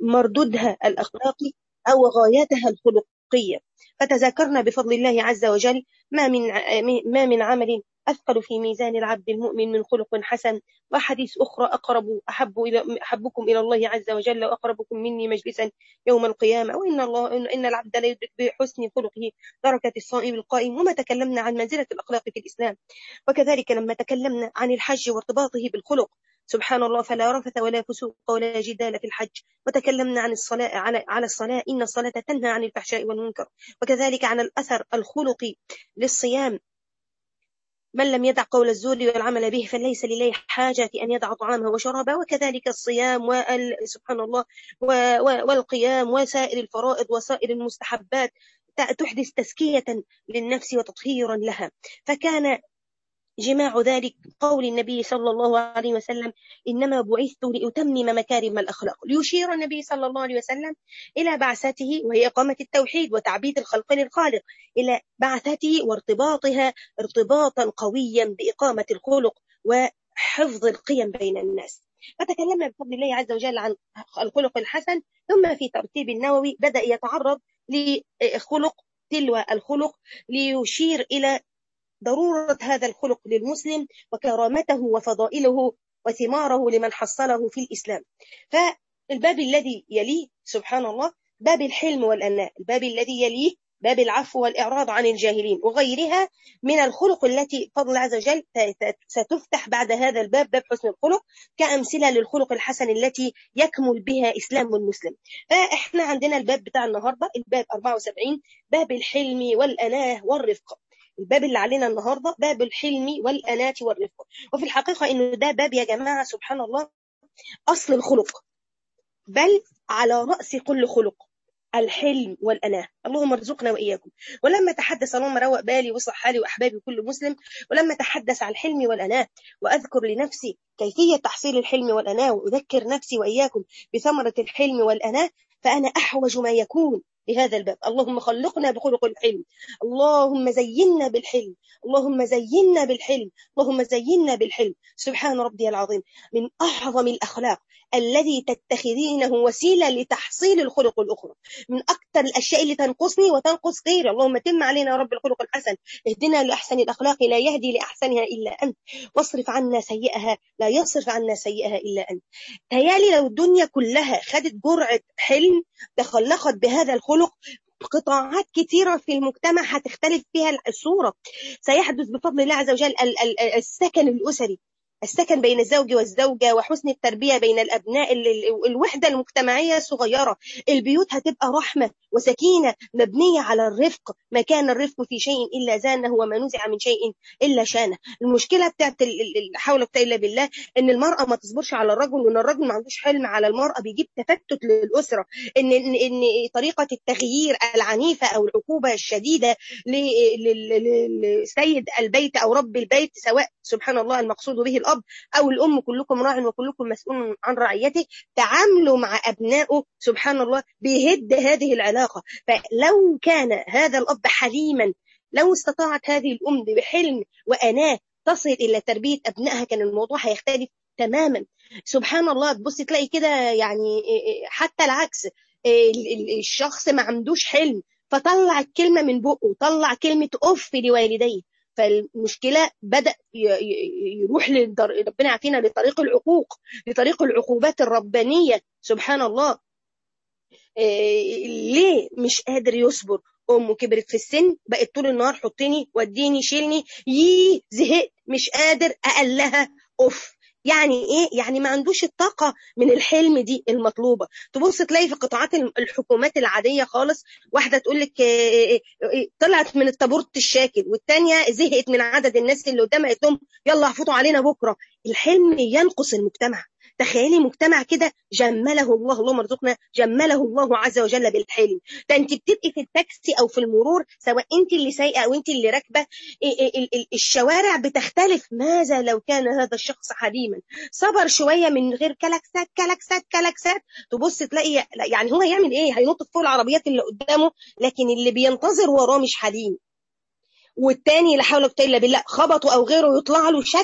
مردودها الأخلاقي أو غايتها الخلقية فتذاكرنا بفضل الله عز وجل ما من ما من عمل أثقل في ميزان العبد المؤمن من خلق حسن وحديث أخرى أقرب أحب إلى أحبكم إلى الله عز وجل وأقربكم مني مجلسا يوم القيامة وإن الله إن العبد لا يدرك بحسن خلقه دركة الصائم القائم وما تكلمنا عن منزلة الأخلاق في الإسلام وكذلك لما تكلمنا عن الحج وارتباطه بالخلق سبحان الله فلا رفث ولا فسوق ولا جدال في الحج وتكلمنا عن الصلاة على على الصلاة إن الصلاة تنهى عن الفحشاء والمنكر وكذلك عن الأثر الخلقي للصيام من لم يدع قول الزور والعمل به فليس لله حاجة أن يدع طعامه وشرابه وكذلك الصيام وال سبحان الله والقيام وسائر الفرائض وسائر المستحبات تحدث تزكية للنفس وتطهيرا لها فكان جماع ذلك قول النبي صلى الله عليه وسلم إنما بعثت لأتمم مكارم الأخلاق ليشير النبي صلى الله عليه وسلم إلى بعثته وهي إقامة التوحيد وتعبيد الخلق للخالق إلى بعثته وارتباطها ارتباطا قويا بإقامة الخلق وحفظ القيم بين الناس فتكلمنا بفضل الله عز وجل عن الخلق الحسن ثم في ترتيب النووي بدأ يتعرض لخلق تلو الخلق ليشير إلى ضرورة هذا الخلق للمسلم وكرامته وفضائله وثماره لمن حصله في الإسلام فالباب الذي يليه سبحان الله باب الحلم والأناء الباب الذي يليه باب العفو والإعراض عن الجاهلين وغيرها من الخلق التي فضل عز وجل ستفتح بعد هذا الباب باب حسن الخلق كأمثلة للخلق الحسن التي يكمل بها إسلام المسلم فإحنا عندنا الباب بتاع النهاردة الباب 74 باب الحلم والأناه والرفق الباب اللي علينا النهارده باب الحلم والأناة والرفق وفي الحقيقة إنه ده باب يا جماعة سبحان الله أصل الخلق بل على رأس كل خلق الحلم والأناة اللهم ارزقنا وإياكم ولما تحدث اللهم روق بالي وصح حالي وأحبابي كل مسلم ولما تحدث عن الحلم والأناة وأذكر لنفسي كيفية تحصيل الحلم والأناة وأذكر نفسي وإياكم بثمرة الحلم والأناة فأنا أحوج ما يكون لهذا الباب اللهم خلقنا بخلق الحلم اللهم زينا بالحلم اللهم زينا بالحلم اللهم زينا بالحلم سبحان ربي العظيم من أعظم الأخلاق الذي تتخذينه وسيلة لتحصيل الخلق الأخرى من أكثر الأشياء اللي تنقصني وتنقص غيري اللهم تم علينا يا رب الخلق الحسن اهدنا لأحسن الأخلاق لا يهدي لأحسنها إلا أنت واصرف عنا سيئها لا يصرف عنا سيئها إلا أنت تيالي لو الدنيا كلها خدت جرعة حلم تخلقت بهذا الخلق قطاعات كثيرة في المجتمع هتختلف فيها الصورة سيحدث بفضل الله عز وجل السكن الأسري السكن بين الزوج والزوجة وحسن التربية بين الأبناء الوحدة المجتمعية الصغيرة البيوت هتبقى رحمة وسكينة مبنية على الرفق ما كان الرفق في شيء إلا زانه وما نزع من شيء إلا شانه المشكلة بتاعت حول إلا بالله إن المرأة ما تصبرش على الرجل وإن الرجل ما عندوش حلم على المرأة بيجيب تفتت للأسرة إن, إن, إن طريقة التغيير العنيفة أو العقوبة الشديدة لسيد البيت أو رب البيت سواء سبحان الله المقصود به الأب أو الأم كلكم راع وكلكم مسؤول عن رعيته تعاملوا مع أبنائه سبحان الله بيهد هذه العلاقة فلو كان هذا الأب حليما لو استطاعت هذه الأم بحلم وأناه تصل إلى تربية أبنائها كان الموضوع هيختلف تماما سبحان الله تبص تلاقي كده يعني حتى العكس الشخص ما عندوش حلم فطلع الكلمة من بقه طلع كلمة أف لوالديه فالمشكله بدا يروح للدر... ربنا يعافينا لطريق العقوق لطريق العقوبات الربانيه سبحان الله إيه ليه مش قادر يصبر امه كبرت في السن بقت طول النهار حطني وديني شيلني يي زهقت مش قادر اقلها اوف يعني ايه يعني ما عندوش الطاقة من الحلم دي المطلوبة تبص تلاقي في قطاعات الحكومات العادية خالص واحدة تقول لك طلعت من التابورت الشاكل والتانية زهقت من عدد الناس اللي قدامها قالت لهم يلا هفوتوا علينا بكرة الحلم ينقص المجتمع تخيلي مجتمع كده جمله الله اللهم ارزقنا جمله الله عز وجل بالحلم ده انت بتبقي في التاكسي او في المرور سواء انت اللي سايقه او انت اللي راكبه الشوارع بتختلف ماذا لو كان هذا الشخص حليما صبر شويه من غير كلاكسات كلاكسات كلاكسات تبص تلاقي يعني هو هيعمل ايه هينط فوق العربيات اللي قدامه لكن اللي بينتظر وراه مش حليم والتاني لا حول ولا قوه الا بالله خبطوا او غيره يطلع له شكله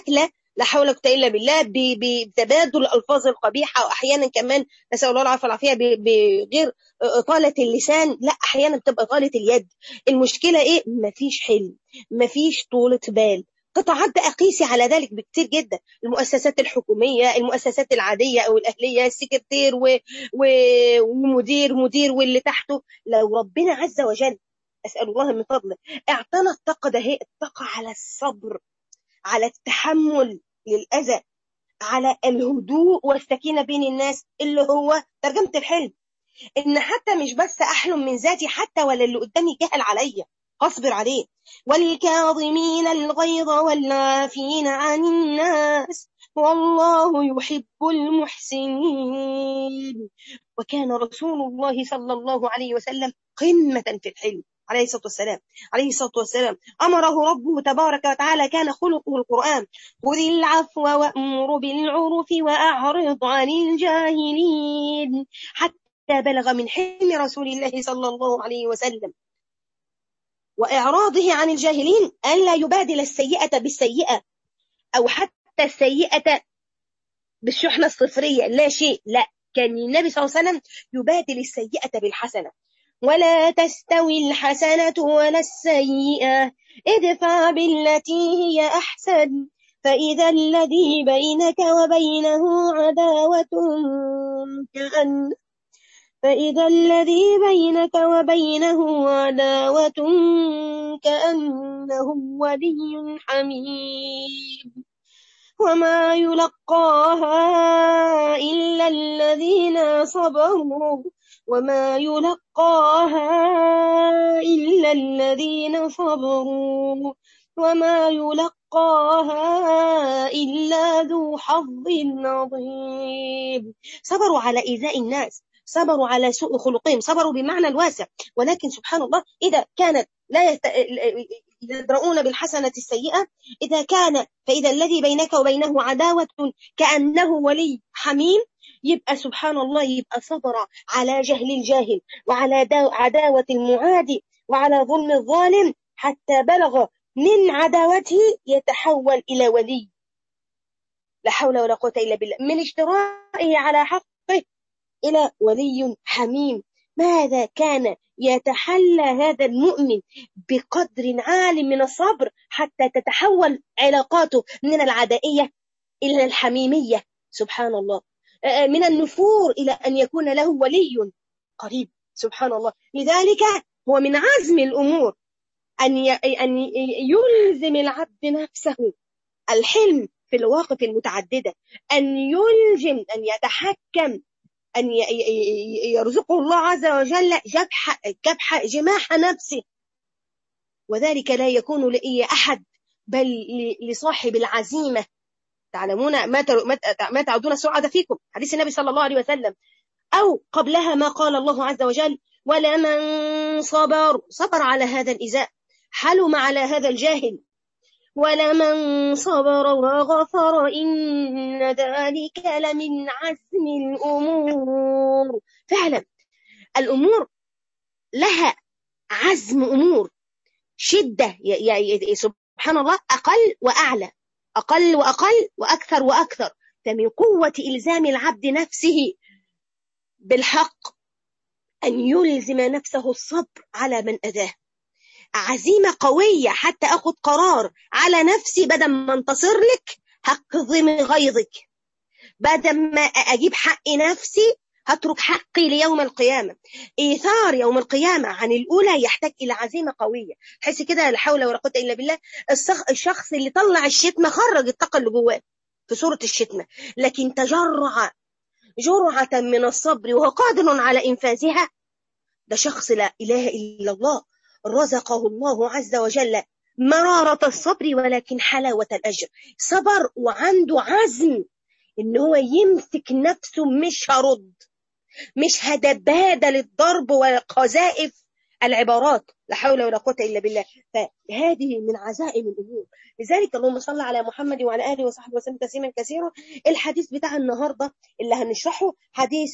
لا حول ولا قوه الا بالله بتبادل الالفاظ القبيحه واحيانا كمان نسال الله العافيه والعافيه بغير اطاله اللسان لا احيانا بتبقى اطاله اليد المشكله ايه مفيش حلم مفيش طولة بال قطاعات بقى قيسي على ذلك بكتير جدا المؤسسات الحكومية المؤسسات العادية أو الأهلية السكرتير و... و... ومدير مدير واللي تحته لو ربنا عز وجل أسأل الله من فضله اعطانا الطاقة ده هي الطاقة على الصبر على التحمل للأذى على الهدوء والسكينة بين الناس اللي هو ترجمة الحلم إن حتى مش بس أحلم من ذاتي حتى ولا اللي قدامي جهل عليا اصبر عليه والكاظمين الغيظ والعافين عن الناس والله يحب المحسنين وكان رسول الله صلى الله عليه وسلم قمة في الحلم عليه الصلاة والسلام عليه الصلاة والسلام أمره ربه تبارك وتعالى كان خلقه القرآن خذ العفو وأمر بالعرف وأعرض عن الجاهلين حتى بلغ من حلم رسول الله صلى الله عليه وسلم وإعراضه عن الجاهلين ألا يبادل السيئة بالسيئة أو حتى السيئة بالشحنة الصفرية لا شيء لا كان النبي صلى الله عليه وسلم يبادل السيئة بالحسنة ولا تستوي الحسنة ولا السيئة ادفع بالتي هي أحسن فإذا الذي بينك وبينه عداوة كأن فإذا الذي بينك وبينه عداوة كأنه ولي حميم وما يلقاها إلا الذين صبروا وما يلقاها إلا الذين صبروا وما يلقاها إلا ذو حظ عظيم صبروا على إيذاء الناس صبروا على سوء خلقهم صبروا بمعنى الواسع ولكن سبحان الله إذا كانت لا يست... يدرؤون بالحسنة السيئة إذا كان فإذا الذي بينك وبينه عداوة كأنه ولي حميم يبقى سبحان الله يبقى صبر على جهل الجاهل وعلى عداوة المعادي وعلى ظلم الظالم حتى بلغ من عداوته يتحول إلى ولي لا حول ولا قوة إلا بالله من اشترائه على حقه إلى ولي حميم ماذا كان يتحلى هذا المؤمن بقدر عال من الصبر حتى تتحول علاقاته من العدائية إلى الحميمية سبحان الله من النفور إلى أن يكون له ولي قريب سبحان الله لذلك هو من عزم الأمور أن أن يلزم العبد نفسه الحلم في المواقف المتعددة أن يلزم أن يتحكم أن يرزقه الله عز وجل جبح, جبح جماح نفسه وذلك لا يكون لأي أحد بل لصاحب العزيمة تعلمون ما ما تعودون السعادة فيكم حديث النبي صلى الله عليه وسلم أو قبلها ما قال الله عز وجل ولمن صبر صبر على هذا الإزاء حلم على هذا الجاهل ولمن صبر وغفر إن ذلك لمن عزم الأمور فعلا الأمور لها عزم أمور شدة يعني سبحان الله أقل وأعلى أقل وأقل وأكثر وأكثر فمن قوة إلزام العبد نفسه بالحق أن يلزم نفسه الصبر على من أذاه عزيمة قوية حتى أخذ قرار على نفسي بدل ما انتصر لك هقضم غيظك بدل ما أجيب حق نفسي هترك حقي ليوم القيامة إيثار يوم القيامة عن الأولى يحتاج إلى عزيمة قوية حس كده لا حول ولا قوة إلا بالله الشخص اللي طلع الشتمة خرج الطاقة اللي جواه في صورة الشتمة لكن تجرع جرعة من الصبر وهو قادر على إنفاذها ده شخص لا إله إلا الله رزقه الله عز وجل مرارة الصبر ولكن حلاوة الأجر صبر وعنده عزم إن هو يمسك نفسه مش هرد مش هتبادل الضرب وقذائف العبارات لا حول ولا قوة إلا بالله فهذه من عزائم الأمور لذلك اللهم صل على محمد وعلى آله وصحبه وسلم تسليما كثيرا الحديث بتاع النهاردة اللي هنشرحه حديث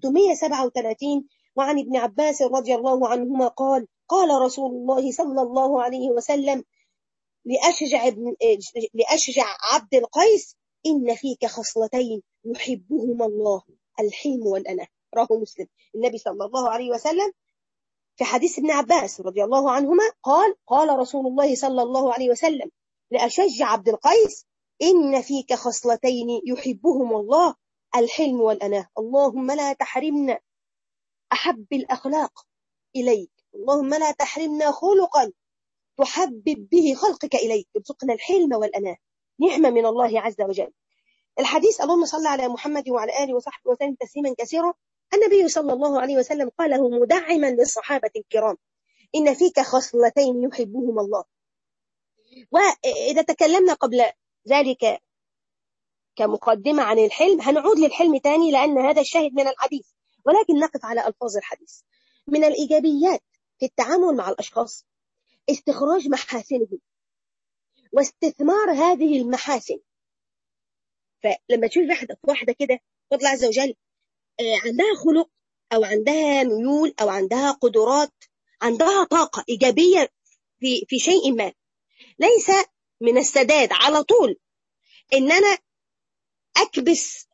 637 وعن ابن عباس رضي الله عنهما قال قال رسول الله صلى الله عليه وسلم لأشجع, ابن لأشجع عبد القيس إن فيك خصلتين يحبهما الله الحلم والأناة رواه مسلم النبي صلى الله عليه وسلم في حديث ابن عباس رضي الله عنهما قال قال رسول الله صلى الله عليه وسلم لأشجع عبد القيس إن فيك خصلتين يحبهما الله الحلم والأناة اللهم لا تحرمنا أحب الأخلاق إليك اللهم لا تحرمنا خلقا تحبب به خلقك إليك ارزقنا الحلم والأناة نعمة من الله عز وجل الحديث اللهم صل على محمد وعلى آله وصحبه وسلم تسليما كثيرا النبي صلى الله عليه وسلم قاله مدعما للصحابة الكرام إن فيك خصلتين يحبهما الله وإذا تكلمنا قبل ذلك كمقدمة عن الحلم هنعود للحلم تاني لأن هذا الشاهد من الحديث ولكن نقف على ألفاظ الحديث من الإيجابيات في التعامل مع الأشخاص استخراج محاسنهم واستثمار هذه المحاسن فلما تشوف واحدة واحدة كده فضل عز وجل عندها خلق أو عندها ميول أو عندها قدرات عندها طاقة إيجابية في في شيء ما ليس من السداد على طول إن أنا أكبس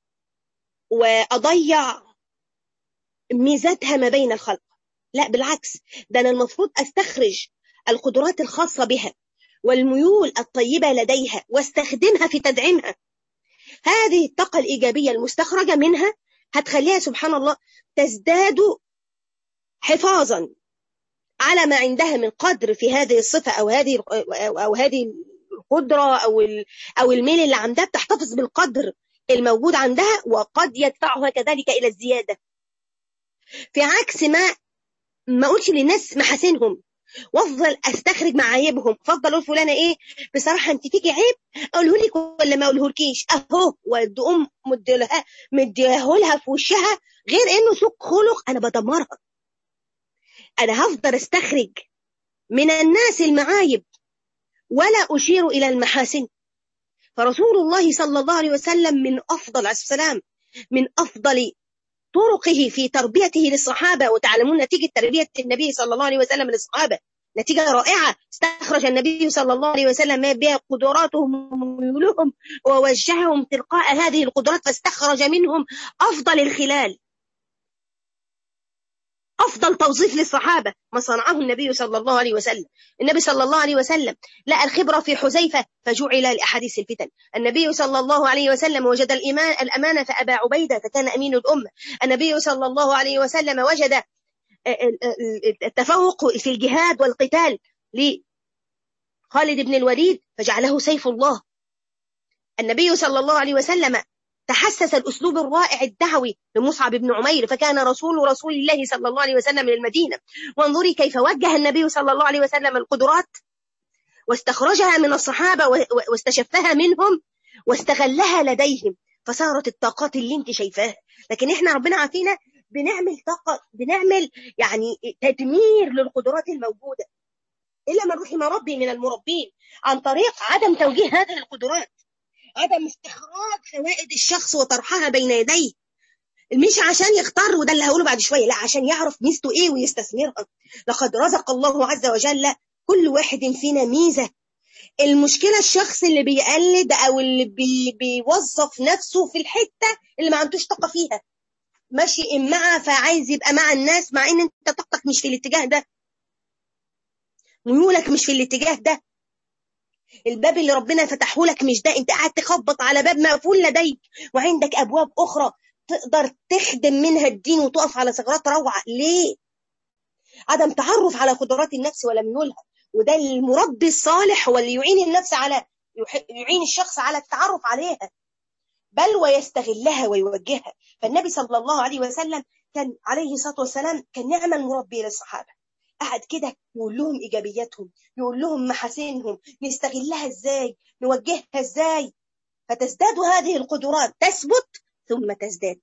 وأضيع ميزاتها ما بين الخلق لا بالعكس ده أنا المفروض أستخرج القدرات الخاصة بها والميول الطيبة لديها واستخدمها في تدعيمها هذه الطاقة الإيجابية المستخرجة منها هتخليها سبحان الله تزداد حفاظا على ما عندها من قدر في هذه الصفة أو هذه أو هذه القدرة أو أو الميل اللي عندها بتحتفظ بالقدر الموجود عندها وقد يدفعها كذلك إلى الزيادة في عكس ما ما أقولش للناس محاسنهم وافضل استخرج معايبهم فافضل اقول فلانه ايه بصراحه انت فيكي عيب اقوله لك ولا ما اقوله لكيش اهو وتقوم مديلها مديهولها في وشها غير انه سوء خلق انا بدمرها انا هفضل استخرج من الناس المعايب ولا اشير الى المحاسن فرسول الله صلى الله عليه وسلم من افضل عليه السلام من افضل طرقه في تربيته للصحابة وتعلمون نتيجة تربية النبي صلى الله عليه وسلم للصحابة نتيجة رائعة استخرج النبي صلى الله عليه وسلم ما بها قدراتهم وميولهم ووجههم تلقاء هذه القدرات فاستخرج منهم أفضل الخلال أفضل توظيف للصحابة ما صنعه النبي صلى الله عليه وسلم النبي صلى الله عليه وسلم لقى الخبرة في حذيفة فجعل لأحاديث الفتن النبي صلى الله عليه وسلم وجد الإيمان الأمانة فأبا عبيدة فكان أمين الأمة النبي صلى الله عليه وسلم وجد التفوق في الجهاد والقتال لخالد بن الوليد فجعله سيف الله النبي صلى الله عليه وسلم تحسس الأسلوب الرائع الدعوي لمصعب بن عمير فكان رسول رسول الله صلى الله عليه وسلم من المدينة وانظري كيف وجه النبي صلى الله عليه وسلم القدرات واستخرجها من الصحابة واستشفها منهم واستغلها لديهم فصارت الطاقات اللي انت شايفاها لكن احنا ربنا عافينا بنعمل طاقة بنعمل يعني تدمير للقدرات الموجودة إلا من رحم ربي من المربين عن طريق عدم توجيه هذه القدرات عدم استخراج فوائد الشخص وطرحها بين يديه مش عشان يختار وده اللي هقوله بعد شويه لا عشان يعرف ميزته ايه ويستثمرها لقد رزق الله عز وجل كل واحد فينا ميزه المشكله الشخص اللي بيقلد او اللي بي بيوظف نفسه في الحته اللي ما عندوش طاقه فيها ماشي مع فعايز يبقى مع الناس مع ان انت طاقتك مش في الاتجاه ده ميولك مش في الاتجاه ده الباب اللي ربنا فتحه لك مش ده انت قاعد تخبط على باب مقفول لديك وعندك ابواب اخرى تقدر تخدم منها الدين وتقف على ثغرات روعه ليه عدم تعرف على قدرات النفس ولا ميولها وده المربي الصالح هو اللي يعين النفس على يعين الشخص على التعرف عليها بل ويستغلها ويوجهها فالنبي صلى الله عليه وسلم كان عليه الصلاه والسلام كان نعم المربي للصحابه قعد كده يقول لهم ايجابياتهم يقول لهم محاسنهم نستغلها ازاي نوجهها ازاي فتزداد هذه القدرات تثبت ثم تزداد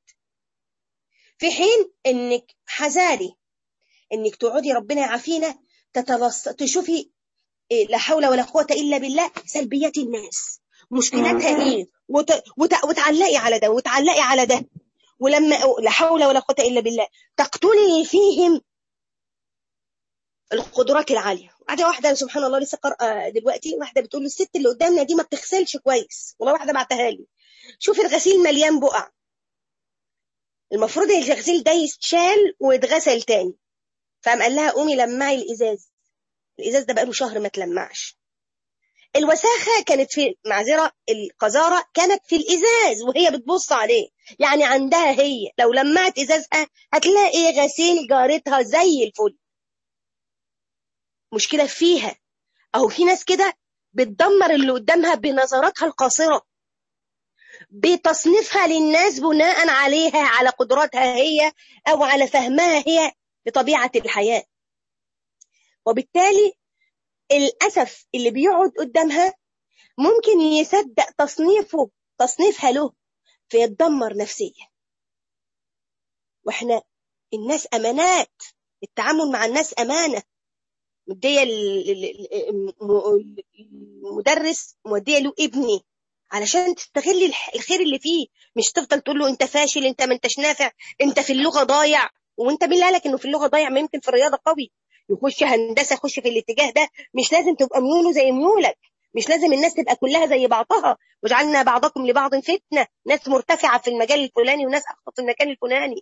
في حين انك حذاري انك تقعدي ربنا يعافينا تتلص تشوفي إيه لا حول ولا قوه الا بالله سلبيات الناس مشكلاتها ايه وت... وت... وتعلقي على ده وتعلقي على ده ولما لا حول ولا قوه الا بالله تقتلي فيهم القدرات العاليه واحده واحده سبحان الله لسه قارئه دلوقتي واحده بتقول له الست اللي قدامنا دي ما بتغسلش كويس والله واحده بعتها لي شوف الغسيل مليان بقع المفروض الغسيل ده يتشال ويتغسل تاني فقام قال لها قومي لمعي الازاز الازاز ده بقاله شهر ما تلمعش الوساخة كانت في معذرة القذارة كانت في الإزاز وهي بتبص عليه يعني عندها هي لو لمعت إزازها هتلاقي غسيل جارتها زي الفل مشكلة فيها أو في ناس كده بتدمر اللي قدامها بنظراتها القاصرة بتصنيفها للناس بناء عليها على قدراتها هي أو على فهمها هي لطبيعة الحياة وبالتالي الأسف اللي بيقعد قدامها ممكن يصدق تصنيفه تصنيفها له فيتدمر نفسيا واحنا الناس أمانات التعامل مع الناس أمانة مدية المدرس مودية له ابني علشان تستغل الخير اللي فيه مش تفضل تقول له انت فاشل انت ما انتش نافع انت في اللغه ضايع وانت مين قالك انه في اللغه ضايع ما يمكن في الرياضه قوي يخش هندسه يخش في الاتجاه ده مش لازم تبقى ميوله زي ميولك مش لازم الناس تبقى كلها زي بعضها وجعلنا بعضكم لبعض فتنه ناس مرتفعه في المجال الفلاني وناس اخطا في المكان الفلاني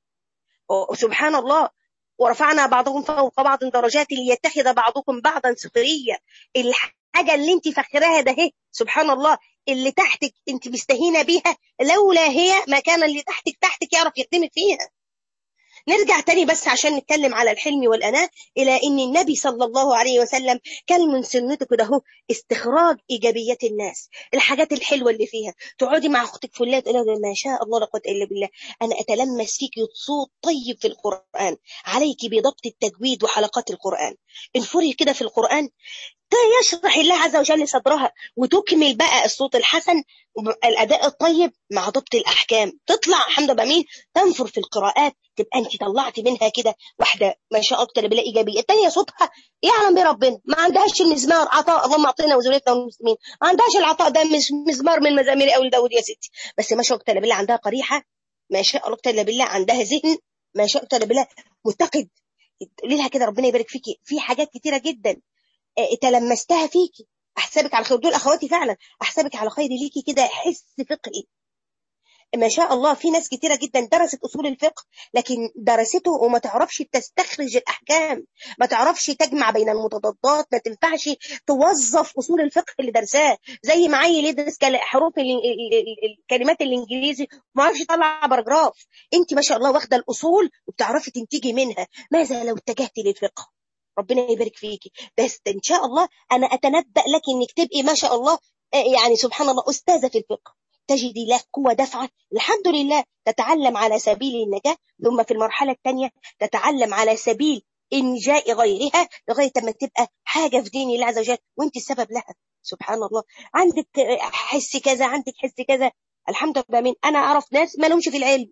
وسبحان الله ورفعنا بعضهم فوق بعض درجات ليتخذ بعضكم بعضا سخريه الحاجه اللي انت فاكراها ده هي سبحان الله اللي تحتك انت مستهينه بيها لولا هي ما كان اللي تحتك تحتك يعرف يخدمك فيها نرجع تاني بس عشان نتكلم على الحلم والأناة إلى أن النبي صلى الله عليه وسلم كان من سنته كده هو استخراج إيجابيات الناس الحاجات الحلوة اللي فيها تقعدي مع أختك فلات تقول ما شاء الله لا قوة إلا بالله أنا أتلمس فيك صوت طيب في القرآن عليك بضبط التجويد وحلقات القرآن انفري كده في القرآن يشرح الله عز وجل صدرها وتكمل بقى الصوت الحسن الاداء الطيب مع ضبط الاحكام تطلع حمد بمين تنفر في القراءات تبقى انت طلعتي منها كده واحده ما شاء الله بالله ايجابيه الثانيه صوتها يعلم بربنا ما عندهاش المزمار عطاء اللهم اعطينا وزولتنا والمسلمين ما عندهاش العطاء ده مش مزمار من مزامير اول داود يا ستي بس ما شاء الله بالله عندها قريحه ما شاء الله بالله عندها ذهن ما شاء الله بالله متقد تقولي لها كده ربنا يبارك فيكي في حاجات كتيره جدا تلمستها فيكي احسبك على خير دول اخواتي فعلا احسبك على خير ليكي كده حس فقهي ما شاء الله في ناس كتيرة جدا درست أصول الفقه لكن درسته وما تعرفش تستخرج الأحكام ما تعرفش تجمع بين المتضادات ما تنفعش توظف أصول الفقه اللي درساه زي ما عيل يدرس حروف الكلمات الإنجليزي ما عرفش يطلع باراجراف أنت ما شاء الله واخدة الأصول وبتعرفي تنتجي منها ماذا لو اتجهتي للفقه ربنا يبارك فيكي بس ان شاء الله انا اتنبأ لك انك تبقي ما شاء الله يعني سبحان الله استاذه في الفقه تجدي لك قوة دفعة الحمد لله تتعلم على سبيل النجاة ثم في المرحلة الثانية تتعلم على سبيل إنجاء غيرها لغاية ما تبقى حاجة في دين الله عز وجل وانت السبب لها سبحان الله عندك حس كذا عندك حس كذا الحمد لله من أنا أعرف ناس ما لهمش في العلم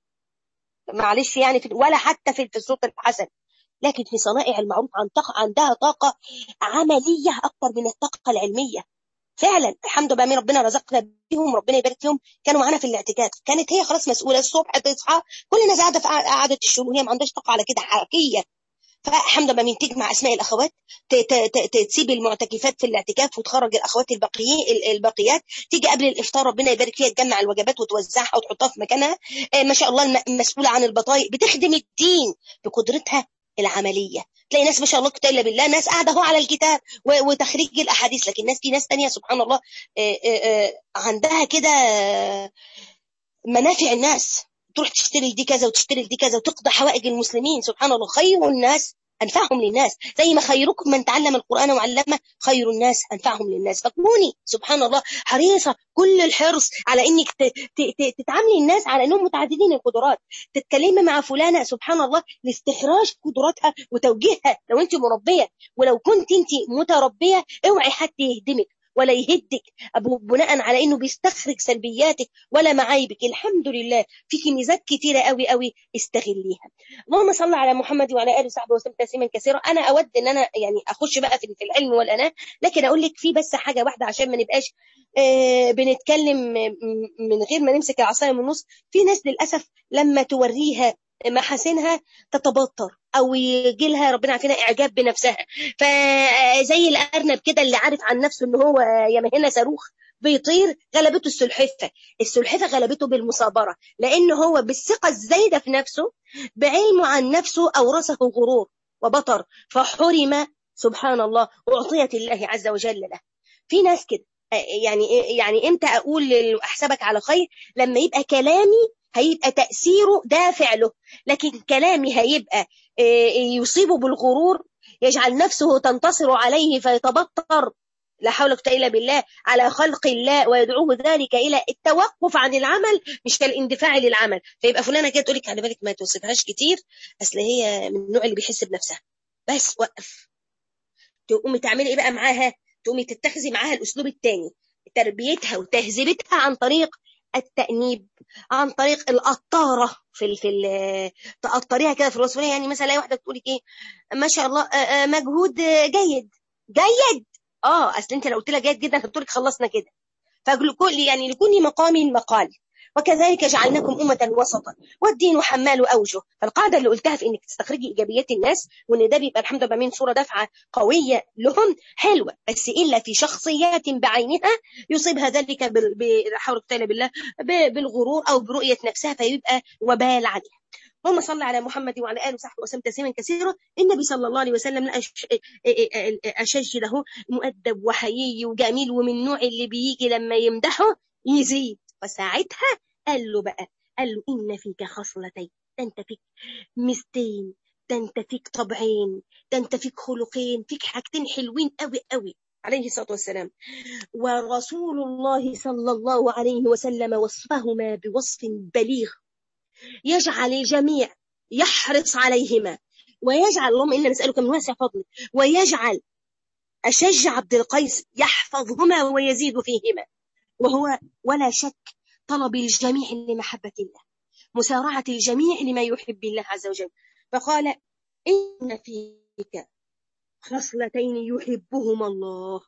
معلش يعني في ولا حتى في الصوت الحسن لكن في صنائع المعروف عندها طاقة عملية أكثر من الطاقة العلمية فعلا الحمد لله من ربنا رزقنا بيهم ربنا يبارك فيهم كانوا معانا في الاعتكاف كانت هي خلاص مسؤوله الصبح تصحى كل الناس قاعده في قعده الشغل وهي ما عندهاش طاقه على كده حركيه فالحمد لله من تجمع اسماء الاخوات تسيب المعتكفات في الاعتكاف وتخرج الاخوات الباقيين الباقيات تيجي قبل الافطار ربنا يبارك فيها تجمع الوجبات وتوزعها وتحطها في مكانها ما شاء الله المسؤوله عن البطايق بتخدم الدين بقدرتها العمليه تلاقي ناس ما شاء الله كتاب بالله ناس قاعده اهو على الكتاب وتخريج الاحاديث لكن ناس في ناس تانية سبحان الله عندها كده منافع الناس تروح تشتري دي كذا وتشتري دي كذا وتقضي حوائج المسلمين سبحان الله خير الناس أنفعهم للناس زي ما خيركم من تعلم القرآن وعلمه خير الناس أنفعهم للناس فكوني سبحان الله حريصة كل الحرص على إنك تتعاملي الناس على إنهم متعددين القدرات تتكلمي مع فلانة سبحان الله لاستخراج قدراتها وتوجيهها لو أنت مربية ولو كنت أنت متربية اوعي حد يهدمك ولا يهدك أبو بناء على انه بيستخرج سلبياتك ولا معايبك الحمد لله فيك ميزات كتيره قوي قوي استغليها اللهم صل على محمد وعلى اله وصحبه وسلم تسليما كثيرا انا اود ان انا يعني اخش بقى في العلم والاناه لكن اقول لك في بس حاجه واحده عشان ما نبقاش آه بنتكلم من غير ما نمسك العصايه من النص في ناس للاسف لما توريها محاسنها تتبطر او يجي لها ربنا عارفين اعجاب بنفسها فزي الارنب كده اللي عارف عن نفسه ان هو يا ما هنا صاروخ بيطير غلبته السلحفه السلحفه غلبته بالمصابره لان هو بالثقه الزايده في نفسه بعلمه عن نفسه اورثه غرور وبطر فحرم سبحان الله اعطيت الله عز وجل له في ناس كده يعني يعني امتى اقول احسبك على خير لما يبقى كلامي هيبقى تأثيره دافع له لكن كلامي هيبقى يصيبه بالغرور يجعل نفسه تنتصر عليه فيتبطر لا حول ولا قوه الا بالله على خلق الله ويدعوه ذلك الى التوقف عن العمل مش كالاندفاع للعمل فيبقى فلانه كده تقول لك على بالك ما توصفهاش كتير اصل هي من النوع اللي بيحس بنفسها بس وقف تقومي تعملي ايه بقى معاها تقومي تتخذي معاها الاسلوب الثاني تربيتها وتهذيبتها عن طريق التأنيب عن طريق القطارة في ال في ال تقطريها كده في الوصفية يعني مثلا اي واحدة تقول لك ايه ما شاء الله مجهود جيد جيد اه اصل انت لو قلت لها جيد جدا هتقول لك خلصنا كده فكل يعني لكل مقام مقال وكذلك جعلناكم أمة وسطا والدين حمال أوجه فالقاعدة اللي قلتها في إنك تستخرجي إيجابيات الناس وإن ده بيبقى الحمد لله من صورة دفعة قوية لهم حلوة بس إلا في شخصيات بعينها يصيبها ذلك لا حول ولا بالله بالغرور أو برؤية نفسها فيبقى وبال عليها اللهم صل على محمد وعلى اله وصحبه وسلم تسليما كثيرا النبي صلى الله عليه وسلم اشج له مؤدب وحيي وجميل ومن النوع اللي بيجي لما يمدحه يزيد فساعتها قال له بقى قال له إن فيك خصلتين ده أنت فيك مستين ده أنت فيك طبعين ده أنت فيك خلقين فيك حاجتين حلوين قوي قوي عليه الصلاة والسلام ورسول الله صلى الله عليه وسلم وصفهما بوصف بليغ يجعل الجميع يحرص عليهما ويجعل اللهم إنا نسألك من واسع فضلك ويجعل أشج عبد القيس يحفظهما ويزيد فيهما وهو ولا شك طلب الجميع لمحبة الله مسارعة الجميع لما يحب الله عز وجل فقال إن فيك خصلتين يحبهما الله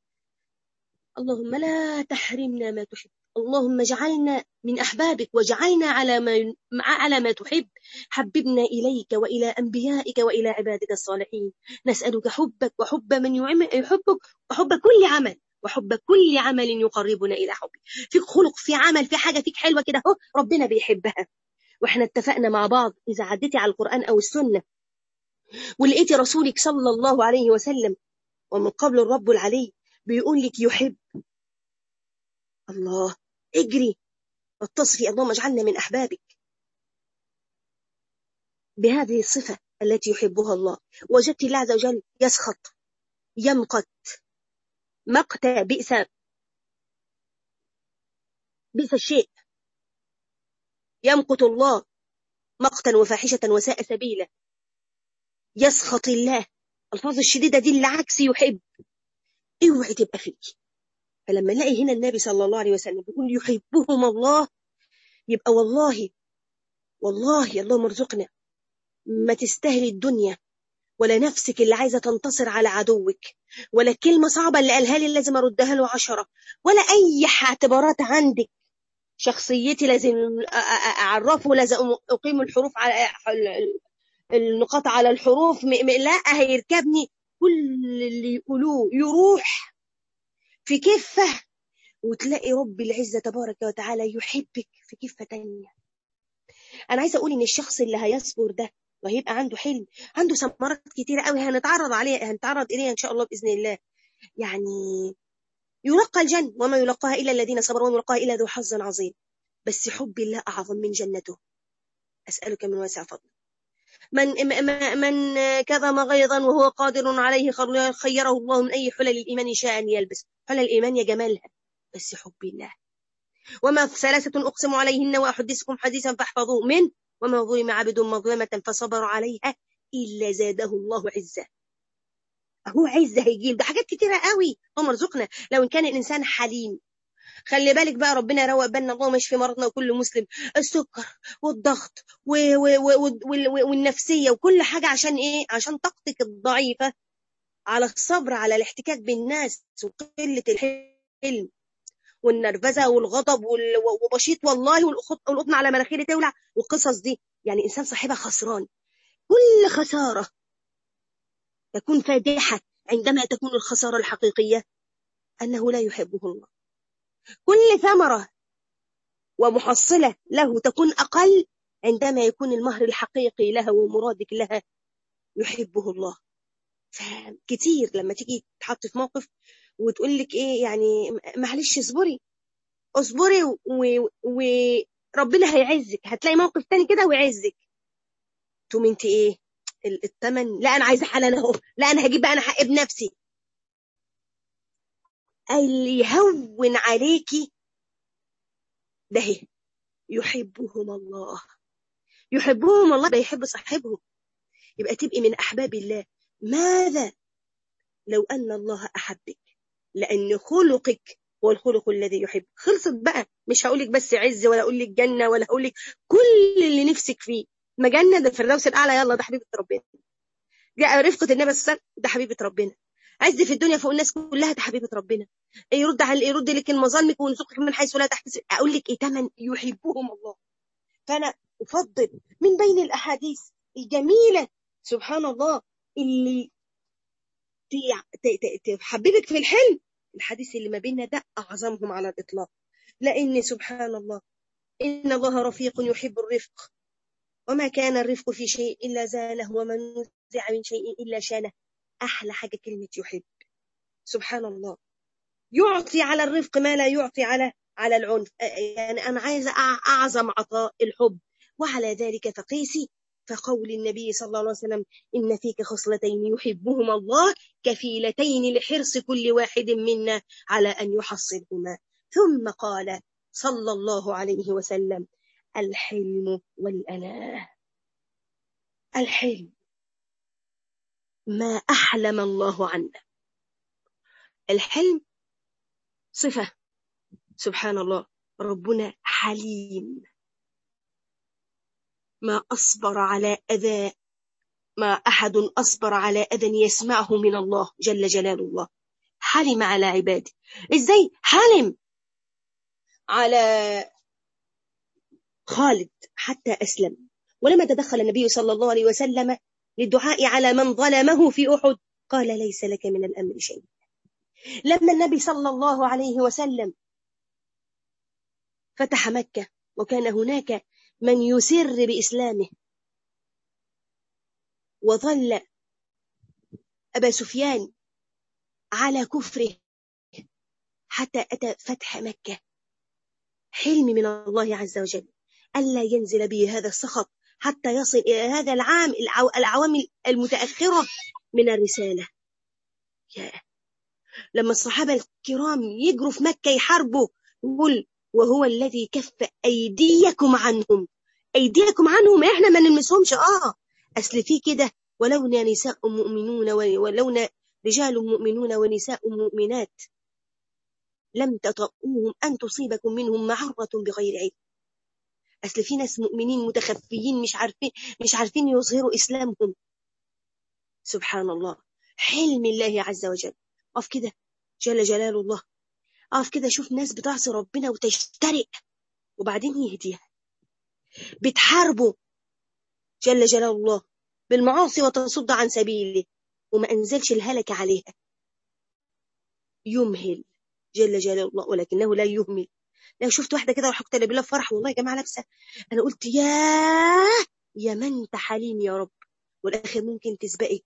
اللهم لا تحرمنا ما تحب اللهم اجعلنا من أحبابك واجعلنا على ما على ما تحب حببنا إليك وإلى أنبيائك وإلى عبادك الصالحين نسألك حبك وحب من يحبك وحب كل عمل وحب كل عمل يقربنا إلى حبك فيك خلق في عمل في حاجة فيك حلوة كده اهو ربنا بيحبها واحنا اتفقنا مع بعض إذا عديتي على القرآن أو السنة ولقيتي رسولك صلى الله عليه وسلم ومن قبل الرب العلي بيقول لك يحب الله اجري واتصفي اللهم اجعلنا من أحبابك بهذه الصفة التي يحبها الله وجدت الله عز وجل يسخط يمقت مقت بئس بئس الشيء يمقت الله مقتا وفاحشة وساء سبيلا يسخط الله الفاظ الشديدة دي اللي عكس يحب اوعي تبقى فيك فلما نلاقي هنا النبي صلى الله عليه وسلم بيقول يحبهم الله يبقى والله والله اللهم ارزقنا ما تستاهل الدنيا ولا نفسك اللي عايزة تنتصر على عدوك ولا كلمة صعبة اللي قالها لي لازم أردها له عشرة ولا أي اعتبارات عندك شخصيتي لازم أعرفه لازم أقيم الحروف على النقاط على الحروف لا هيركبني كل اللي يقولوه يروح في كفة وتلاقي رب العزة تبارك وتعالى يحبك في كفة تانية أنا عايزة أقول إن الشخص اللي هيصبر ده وهيبقى عنده حلم عنده ثمرات كتيرة قوي هنتعرض عليها هنتعرض إليها إن شاء الله بإذن الله يعني يلقى الجنة وما يلقاها إلا الذين صبروا وما يلقاها إلا ذو حظ عظيم بس حب الله أعظم من جنته أسألك من واسع فضل من من كظم غيظا وهو قادر عليه خيره الله من أي حلل الإيمان شاء أن يلبس حلل الإيمان يا جمالها بس حب الله وما ثلاثة أقسم عليهن وأحدثكم حديثا فاحفظوه من وما ظلم عبد مظلمة فصبر عليها إلا زاده الله عزة هو عزة هيجيب ده حاجات كتيرة قوي اللهم ارزقنا لو إن كان الإنسان حليم خلي بالك بقى ربنا روق بالنا اللهم اشفي مرضنا وكل مسلم السكر والضغط و و و والنفسية وكل حاجة عشان إيه عشان طاقتك الضعيفة على الصبر على الاحتكاك بالناس وقلة الحلم والنرفزه والغضب وبشيط والله والقطن على مناخيري تولع والقصص دي يعني إنسان صاحبها خسران كل خسارة تكون فادحة عندما تكون الخسارة الحقيقية أنه لا يحبه الله كل ثمرة ومحصلة له تكون أقل عندما يكون المهر الحقيقي لها ومرادك لها يحبه الله فكتير لما تيجي تحط في موقف وتقول لك ايه يعني معلش اصبري اصبري وربنا هيعزك هتلاقي موقف تاني كده ويعزك تقوم انت ايه الثمن لا انا عايزه حلال اهو لا انا هجيب بقى انا حق بنفسي اللي يهون عليكي ده هي يحبهم الله يحبهم الله بيحب صاحبهم يبقى تبقي من احباب الله ماذا لو ان الله احبك لان خلقك هو الخلق الذي يحب خلصت بقى مش هقولك بس عز ولا اقول لك جنه ولا هقول لك كل اللي نفسك فيه ما جنه ده الفردوس الاعلى يلا ده حبيبه ربنا جاء رفقه النبي صلى الله عليه وسلم ده حبيبه ربنا عز في الدنيا فوق الناس كلها ده حبيبه ربنا يرد على يرد لك المظالمك ونسوقك من حيث لا تحتسب اقول لك ايه تمن يحبهم الله فانا افضل من بين الاحاديث الجميله سبحان الله اللي تحببك في الحلم الحديث اللي ما بيننا ده اعظمهم على الاطلاق لان سبحان الله ان الله رفيق يحب الرفق وما كان الرفق في شيء الا زاله وما نزع من شيء الا شانه احلى حاجه كلمه يحب سبحان الله يعطي على الرفق ما لا يعطي على على العنف يعني انا عايزه اعظم عطاء الحب وعلى ذلك فقيسي فقول النبي صلى الله عليه وسلم إن فيك خصلتين يحبهما الله كفيلتين لحرص كل واحد منا على أن يحصلهما ثم قال صلى الله عليه وسلم الحلم والأناه الحلم ما أحلم الله عنا الحلم صفة سبحان الله ربنا حليم ما أصبر على أذى ما أحد أصبر أذى أذى يسمعه من الله جل جلال الله حلم على عباده إزاي حلم على خالد حتى أسلم ولما تدخل النبي صلى الله عليه وسلم للدعاء على من ظلمه في أحد قال ليس لك من الأمر شيء لما النبي صلى الله عليه وسلم فتح مكة وكان هناك من يسر بإسلامه وظل أبا سفيان على كفره حتى أتى فتح مكة حلم من الله عز وجل ألا ينزل به هذا السخط حتى يصل إلى هذا العام العوامل المتأخرة من الرسالة يا لما الصحابة الكرام يجروا في مكة يحاربوا يقول وهو الذي كف أيديكم عنهم أيديكم عنهم إحنا ما نلمسهمش آه أصل في كده ولونا نساء مؤمنون ولونا رجال مؤمنون ونساء مؤمنات لم تطؤوهم أن تصيبكم منهم معرة بغير علم أصل في ناس مؤمنين متخفيين مش عارفين مش عارفين يظهروا إسلامهم سبحان الله حلم الله عز وجل أقف كده جل جلال الله أقف كده شوف ناس بتعصي ربنا وتجترئ وبعدين يهديها بتحاربه جل جلال الله بالمعاصي وتصد عن سبيله وما أنزلش الهلك عليها يمهل جل جلال الله ولكنه لا يهمل لو شفت واحدة كده وحكت بالله فرح والله يا جماعة لابسة أنا قلت ياه يا من انت حليم يا رب والآخر ممكن تسبقك